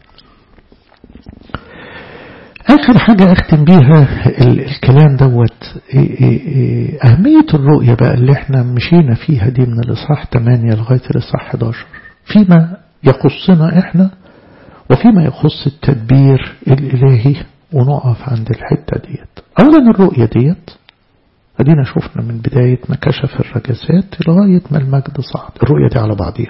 آخر حاجة أختم بيها الكلام دوت أهمية الرؤية بقى اللي احنا مشينا فيها دي من الإصحاح 8 لغاية الإصحاح 11 فيما يخصنا احنا وفيما يخص التدبير الإلهي ونقف عند الحتة ديت أولا الرؤية ديت أدينا شفنا من بداية ما كشف الرجسات لغاية ما المجد صعد الرؤية دي على بعضيها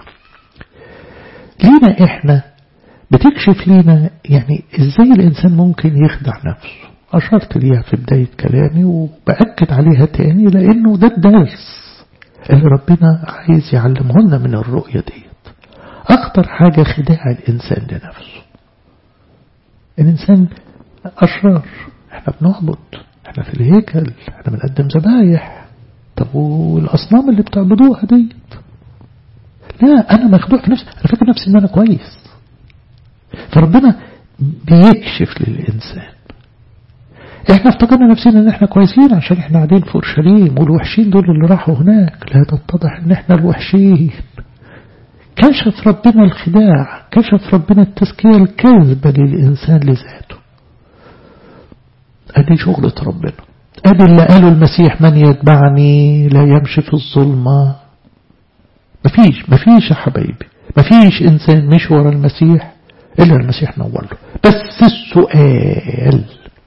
لينا إحنا بتكشف لينا يعني إزاي الإنسان ممكن يخدع نفسه أشرت ليها في بداية كلامي وبأكد عليها تاني لأنه ده الدرس اللي ربنا عايز يعلمه لنا من الرؤية ديت أخطر حاجة خداع الإنسان لنفسه الإنسان أشرار احنا بنعبد احنا في الهيكل احنا بنقدم ذبايح طب والأصنام اللي بتعبدوها ديت لا أنا مخدوع في نفسي أنا فاكر نفسي إن أنا كويس فربنا بيكشف للإنسان احنا افتكرنا نفسنا ان احنا كويسين عشان احنا قاعدين في اورشليم والوحشين دول اللي راحوا هناك لا تتضح ان احنا الوحشين كشف ربنا الخداع كشف ربنا التزكية الكذبة للإنسان لذاته أدي شغلة ربنا أدي اللي قاله المسيح من يتبعني لا يمشي في الظلمة مفيش مفيش يا حبايبي مفيش إنسان مش ورا المسيح إلا المسيح نور له بس السؤال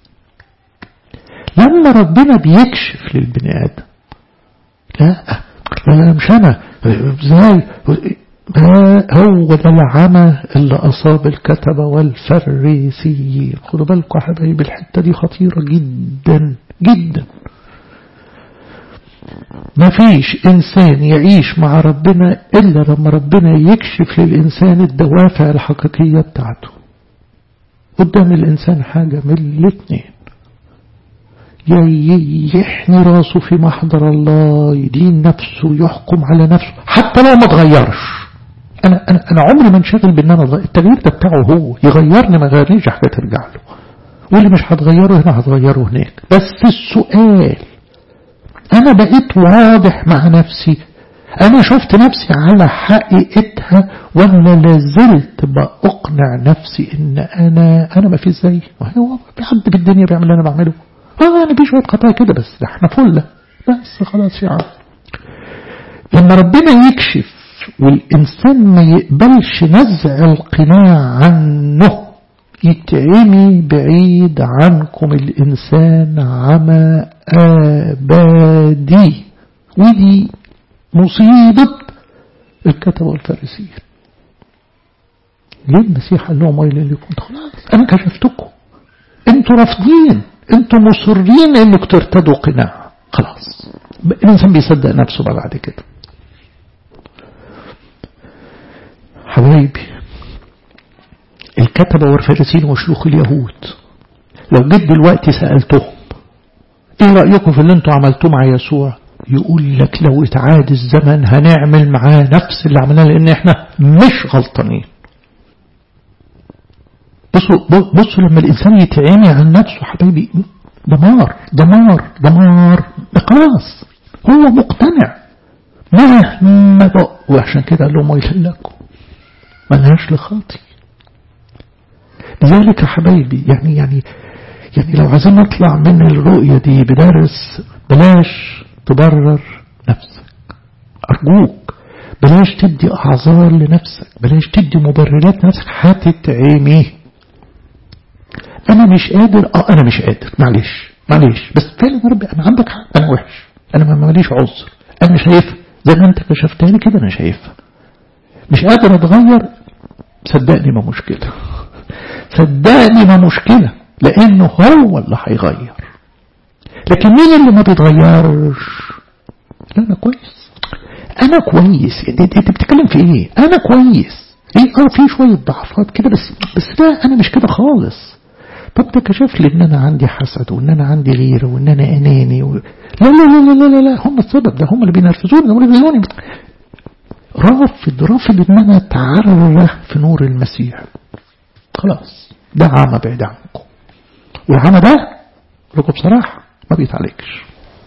لما ربنا بيكشف للبني آدم لا لا مش أنا ازاي هو ده العمى اللي أصاب الكتبة والفريسيين خدوا بالكم يا حبايبي الحتة دي خطيرة جدا جدا ما فيش إنسان يعيش مع ربنا إلا لما ربنا يكشف للإنسان الدوافع الحقيقية بتاعته قدام الإنسان حاجة من الاثنين يحني راسه في محضر الله يدين نفسه يحكم على نفسه حتى لو ما تغيرش أنا, أنا, أنا عمري ما انشغل بأن أنا التغيير ده بتاعه هو يغيرني ما غيرنيش حاجة ترجع له واللي مش هتغيره هنا هتغيره هناك بس السؤال أنا بقيت واضح مع نفسي أنا شفت نفسي على حقيقتها وأنا لازلت بأقنع نفسي إن أنا أنا ما في زي هو في حد في الدنيا بيعمل اللي أنا بعمله اه أنا في شوية خطايا كده بس ده احنا فلة بس خلاص يا عم لما ربنا يكشف والإنسان ما يقبلش نزع القناع عنه يتعمي بعيد عنكم الإنسان عمى آبادي ودي مصيبة الكتبة والفارسيين ليه المسيح قال لهم ويل لكم خلاص أنا كشفتكم انتوا رافضين انتوا مصرين انك ترتدوا قناع خلاص الانسان بيصدق نفسه بقى بعد كده حبايبي الكتبة والفارسين وشيوخ اليهود لو جيت دلوقتي سألتهم ايه رأيكم في اللي انتوا عملتوه مع يسوع يقول لك لو اتعاد الزمن هنعمل معاه نفس اللي عملناه لان احنا مش غلطانين بصوا بصوا لما الانسان يتعامي عن نفسه حبايبي دمار دمار دمار خلاص هو مقتنع مهما بقى وعشان كده قال لهم ويل لكم ملهاش لخاطي لذلك يا حبايبي يعني يعني يعني لو عايزين نطلع من الرؤية دي بدرس بلاش تبرر نفسك أرجوك بلاش تدي أعذار لنفسك بلاش تدي مبررات لنفسك هتتعمي أنا مش قادر أه أنا مش قادر معلش معلش بس فعلا يا ربي أنا عندك حق أنا وحش أنا ماليش عذر أنا شايفها زي ما أنت كشفتها لي كده أنا شايفها مش قادر أتغير صدقني ما مشكلة صدقني ما مشكلة لأنه هو اللي هيغير لكن مين اللي ما بيتغيرش لا أنا كويس أنا كويس أنت بتتكلم في إيه أنا كويس إيه أه في شوية ضعفات كده بس بس لا أنا مش كده خالص طب ده كشف لي ان انا عندي حسد وان انا عندي غيره وان انا اناني و... لا لا لا لا لا لا هم السبب ده هم اللي بينرفزوني هم اللي بيزوني رافض رافض ان انا اتعرى في نور المسيح خلاص ده عمى بعيد عنكم والعمى ده لكم بصراحة ما بيتعالجش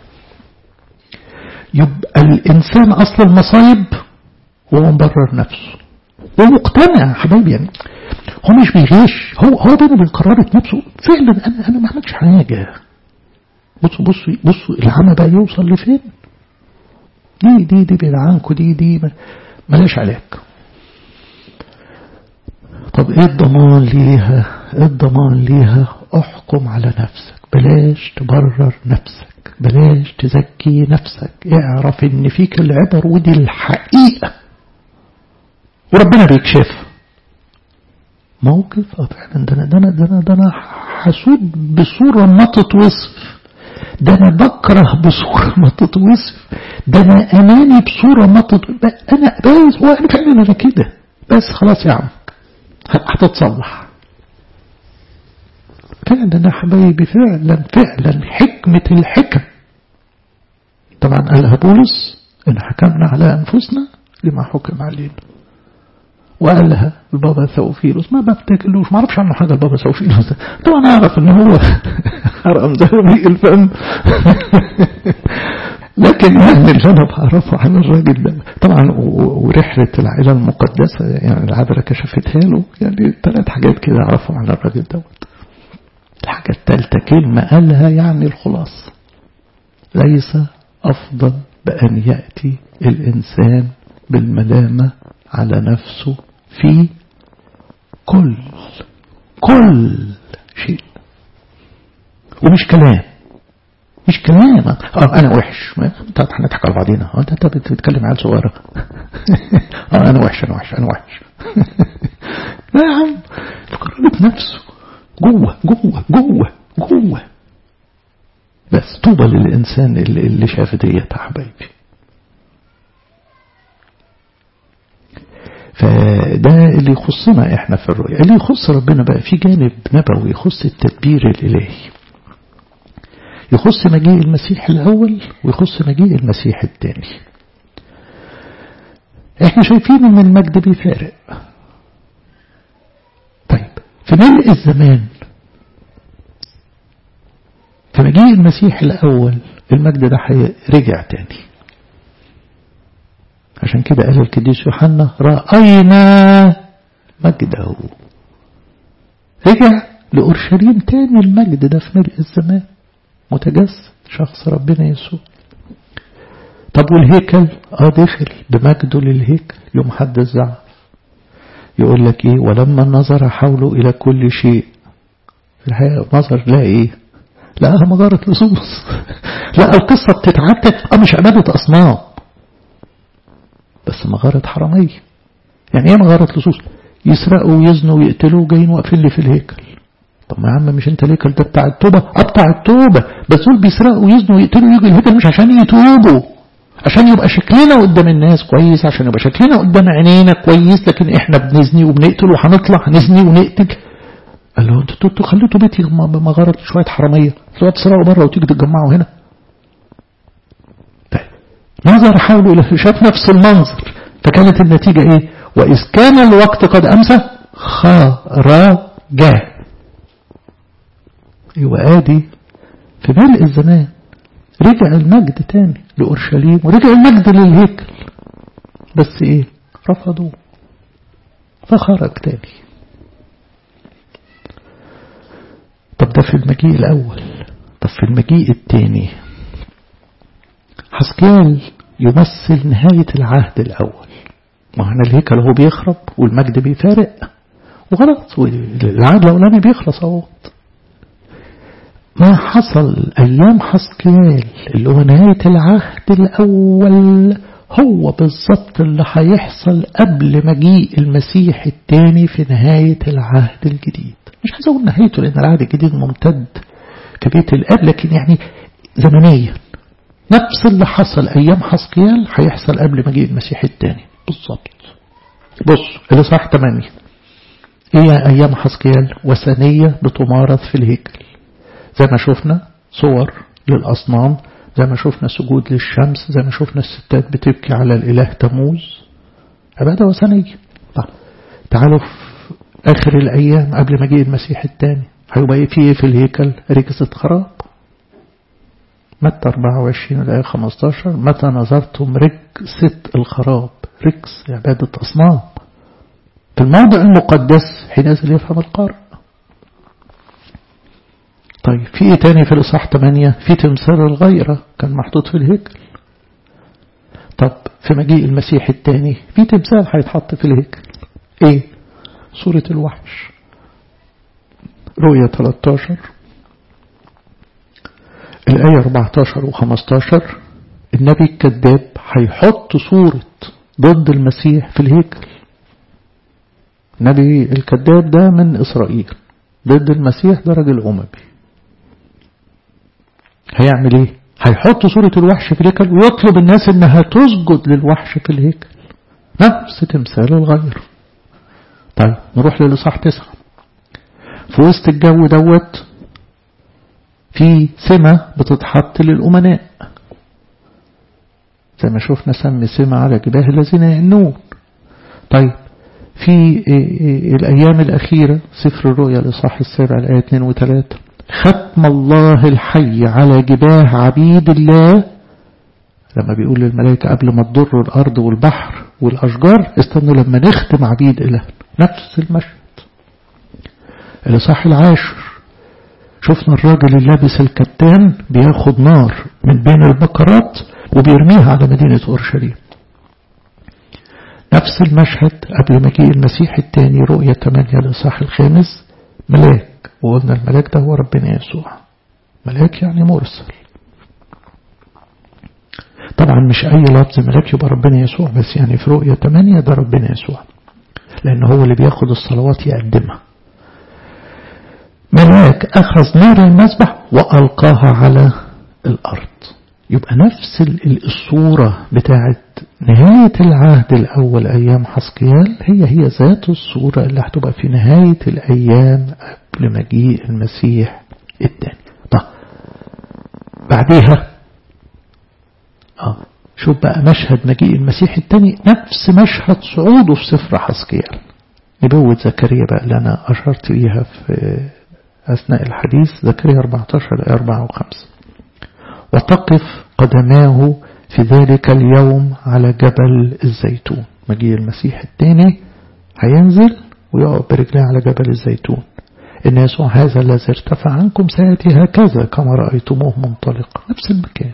يبقى الإنسان أصل المصايب وهو مبرر نفسه ومقتنع حبايبي يعني هو مش بيغش هو هو بينه وبين قرارة نفسه فعلا أنا أنا ما عملتش حاجة بصوا بصوا بصوا العمى بقى يوصل لفين دي دي دي بعيد عنكم دي دي ملاش علاج طب ايه الضمان ليها الضمان ليها احكم على نفسك بلاش تبرر نفسك بلاش تزكي نفسك اعرف ان فيك العبر ودي الحقيقة وربنا بيكشفها موقف اه فعلا ده انا ده انا ده انا ده انا حسود بصورة ما تتوصف ده انا بكره بصورة ما تتوصف ده انا اناني بصورة ما تتوصف انا بس هو انا فعلا انا كده بس خلاص يا عم هتتصلح فعلا يا حبايبي فعلا فعلا حكمة الحكم طبعا قالها بولس إن حكمنا على أنفسنا لما حكم علينا وقالها البابا ثوفيلوس ما بفتكلوش ما اعرفش عنه حاجة البابا ثوفيلوس طبعا أعرف إن هو حرام ذهبي الفم لكن يعني اللي أنا بعرفه عن الراجل ده طبعا ورحلة العائلة المقدسة يعني العذراء كشفتها له يعني ثلاث حاجات كده أعرفهم عن الراجل دوت الحاجة الثالثة كلمة قالها يعني الخلاصة ليس أفضل بأن يأتي الإنسان بالملامة على نفسه في كل كل شيء ومش كلام مش كلام اه انا وحش انت هنضحك على بعضينا انت انت بتتكلم عيال صغيره اه انا وحش انا وحش انا وحش لا يا عم فكرت نفسه جوه جوه جوه جوه بس طوبى للإنسان اللي, اللي شاف ديت يا حبايبي فده اللي يخصنا احنا في الرؤية اللي يخص ربنا بقى في جانب نبوي يخص التدبير الإلهي يخص مجيء المسيح الأول ويخص مجيء المسيح الثاني احنا شايفين ان المجد بيفارق طيب في ملء الزمان في مجيء المسيح الأول المجد ده رجع تاني عشان كده قال القديس يوحنا رأينا مجده رجع لأورشليم تاني المجد ده في ملء الزمان متجسد شخص ربنا يسوع طب والهيكل اه دخل بمجده للهيكل يوم حد الزعف يقول لك ايه ولما نظر حوله الى كل شيء في الحقيقة نظر لا ايه لقاها مجرة لصوص لا القصة بتتعتك اه مش عبادة اصنام بس مغارة حرامية يعني ايه مغارة لصوص يسرقوا ويزنوا ويقتلوا وجايين واقفين لي في الهيكل طب ما يا عم مش انت الهيكل ده بتاع التوبة اه بتاع التوبة بس دول بيسرقوا ويزنوا ويقتلوا ويجوا الهيكل مش عشان يتوبوا عشان يبقى شكلنا قدام الناس كويس عشان يبقى شكلنا قدام عينينا كويس لكن احنا بنزني وبنقتل وهنطلع نزني ونقتل قال له انتوا انتوا خليتوا بيتي مغارة شوية حرامية تقعدوا تسرقوا بره وتيجوا تتجمعوا هنا طيب نظر حوله إلى شاف نفس المنظر فكانت النتيجة ايه وإذ كان الوقت قد أمسى خرج يبقى ادي في ملء الزمان رجع المجد تاني لأورشليم ورجع المجد للهيكل بس ايه رفضوه فخرج تاني طب ده في المجيء الأول طب في المجيء الثاني حسكيال يمثل نهاية العهد الأول ما هنا الهيكل هو بيخرب والمجد بيفارق وخلاص العهد الأولاني بيخلص اهوت ما حصل أيام حسكيال اللي هو نهاية العهد الأول هو بالظبط اللي هيحصل قبل مجيء المسيح الثاني في نهاية العهد الجديد مش عايز أقول نهايته لأن العهد الجديد ممتد في بيت الأب لكن يعني زمنيا نفس اللي حصل أيام حسقيال هيحصل قبل مجيء المسيح الثاني بالظبط بص الإصحاح 8 هي أيام حسقيال وثنية بتمارس في الهيكل زي ما شفنا صور للأصنام زي ما شفنا سجود للشمس زي ما شفنا الستات بتبكي على الإله تموز عبادة وثنية طيب تعالوا في آخر الأيام قبل مجيء المسيح الثاني هيبقى ايه في ايه في الهيكل ركزة خراب متى 24 الآية 15 متى نظرتم ركسة الخراب ركس عبادة أصنام في الموضع المقدس حينئذ يفهم القارئ طيب في ايه تاني في الإصحاح 8 في تمثال الغيرة كان محطوط في الهيكل طب في مجيء المسيح الثاني في تمثال هيتحط في الهيكل ايه سورة الوحش رؤية 13 الآية 14 و 15 النبي الكذاب هيحط صورة ضد المسيح في الهيكل النبي الكذاب ده من إسرائيل ضد المسيح ده راجل أممي هيعمل ايه هيحط صورة الوحش في الهيكل ويطلب الناس انها تسجد للوحش في الهيكل نفس تمثال الغير طيب نروح للإصحاح تسعة في وسط الجو دوت في سمة بتتحط للأمناء زي ما شفنا سم سمة على جباه الذين يئنون طيب في الأيام الأخيرة سفر الرؤيا الإصحاح السابع الآية 2 و 3 ختم الله الحي على جباه عبيد الله لما بيقول للملائكة قبل ما تضروا الأرض والبحر والأشجار استنوا لما نختم عبيد إله نفس المشهد الإصحاح العاشر شفنا الراجل اللي لابس الكتان بياخد نار من بين البقرات وبيرميها على مدينة أورشليم نفس المشهد قبل مجيء المسيح الثاني رؤية 8 الإصحاح الخامس ملاك وقلنا الملاك ده هو ربنا يسوع ملاك يعني مرسل طبعا مش أي لفظ ملاك يبقى ربنا يسوع بس يعني في رؤية 8 ده ربنا يسوع لأن هو اللي بياخد الصلوات يقدمها ملاك أخذ نار المسبح وألقاها على الأرض يبقى نفس الصورة بتاعت نهاية العهد الأول أيام حسقيال هي هي ذات الصورة اللي هتبقى في نهاية الأيام قبل مجيء المسيح الثاني طب بعديها آه شوف بقى مشهد مجيء المسيح الثاني نفس مشهد صعوده في سفر حسقيال نبوة زكريا بقى اللي أنا أشرت ليها في أثناء الحديث زكريا 14 4 و5 وتقف قدماه في ذلك اليوم على جبل الزيتون مجيء المسيح الثاني هينزل ويقف برجليه على جبل الزيتون إن يسوع هذا الذي ارتفع عنكم سيأتي هكذا كما رأيتموه منطلقا نفس المكان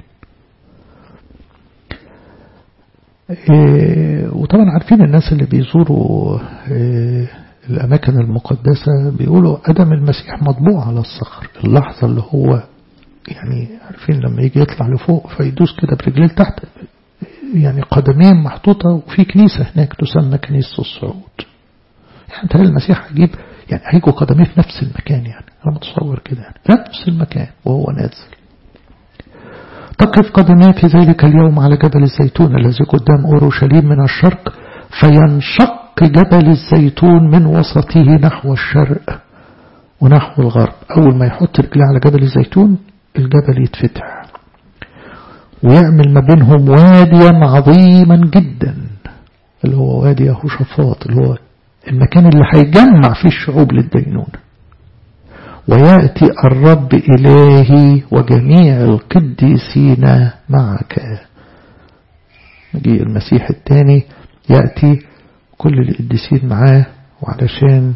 إيه وطبعا عارفين الناس اللي بيزوروا إيه الأماكن المقدسة بيقولوا قدم المسيح مطبوع على الصخر اللحظة اللي هو يعني عارفين لما يجي يطلع لفوق فيدوس كده برجليه تحت يعني قدمين محطوطة وفي كنيسة هناك تسمى كنيسة الصعود يعني تلاقي المسيح هيجيب يعني هيجوا قدميه في نفس المكان يعني أنا متصور كده يعني في نفس المكان وهو نازل تقف قدماه في ذلك اليوم على جبل الزيتون الذي قدام أورشليم من الشرق فينشق جبل الزيتون من وسطه نحو الشرق ونحو الغرب أول ما يحط رجله على جبل الزيتون الجبل يتفتح ويعمل ما بينهم واديا عظيما جدا اللي هو وادي يهوشافاط اللي هو المكان اللي هيجمع فيه الشعوب للدينونة ويأتي الرب إلهي وجميع القديسين معك مجيء المسيح الثاني يأتي كل القديسين معاه وعلشان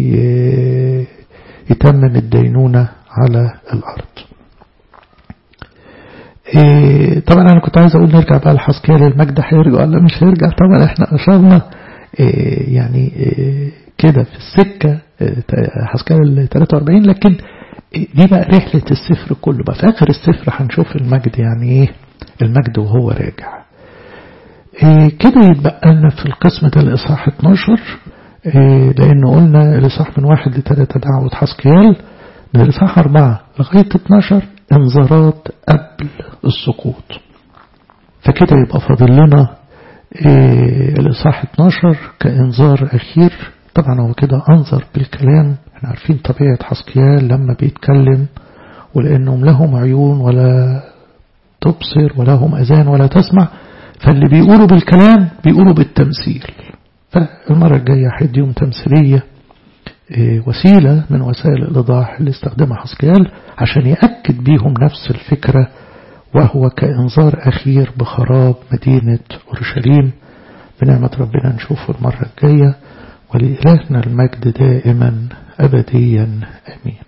يتمم الدينونة على الأرض إيه طبعا أنا كنت عايز أقول نرجع بقى لحسكيال المجد هيرجع ولا مش هيرجع طبعا احنا أشرنا إيه يعني إيه كده في السكة حسكيال 43 لكن دي بقى رحلة السفر كله بقى في آخر السفر هنشوف المجد يعني إيه المجد وهو راجع كده يتبقى لنا في القسم ده الإصحاح 12 لأن قلنا الإصحاح من واحد لثلاثة دعوة حسكيال من الإصحاح أربعة لغاية 12 انذارات قبل السقوط فكده يبقى فاضل لنا الإصحاح 12 كإنذار أخير طبعا هو كده أنظر بالكلام احنا عارفين طبيعة حسكيال لما بيتكلم ولأنهم لهم عيون ولا تبصر ولا هم أذان ولا تسمع فاللي بيقولوا بالكلام بيقولوا بالتمثيل فالمرة الجاية هيديهم تمثيلية وسيلة من وسائل الإيضاح اللي استخدمها حسكيال عشان يأكد بيهم نفس الفكرة وهو كإنذار أخير بخراب مدينة أورشليم بنعمة ربنا نشوفه المرة الجاية ولإلهنا المجد دائما أبديا أمين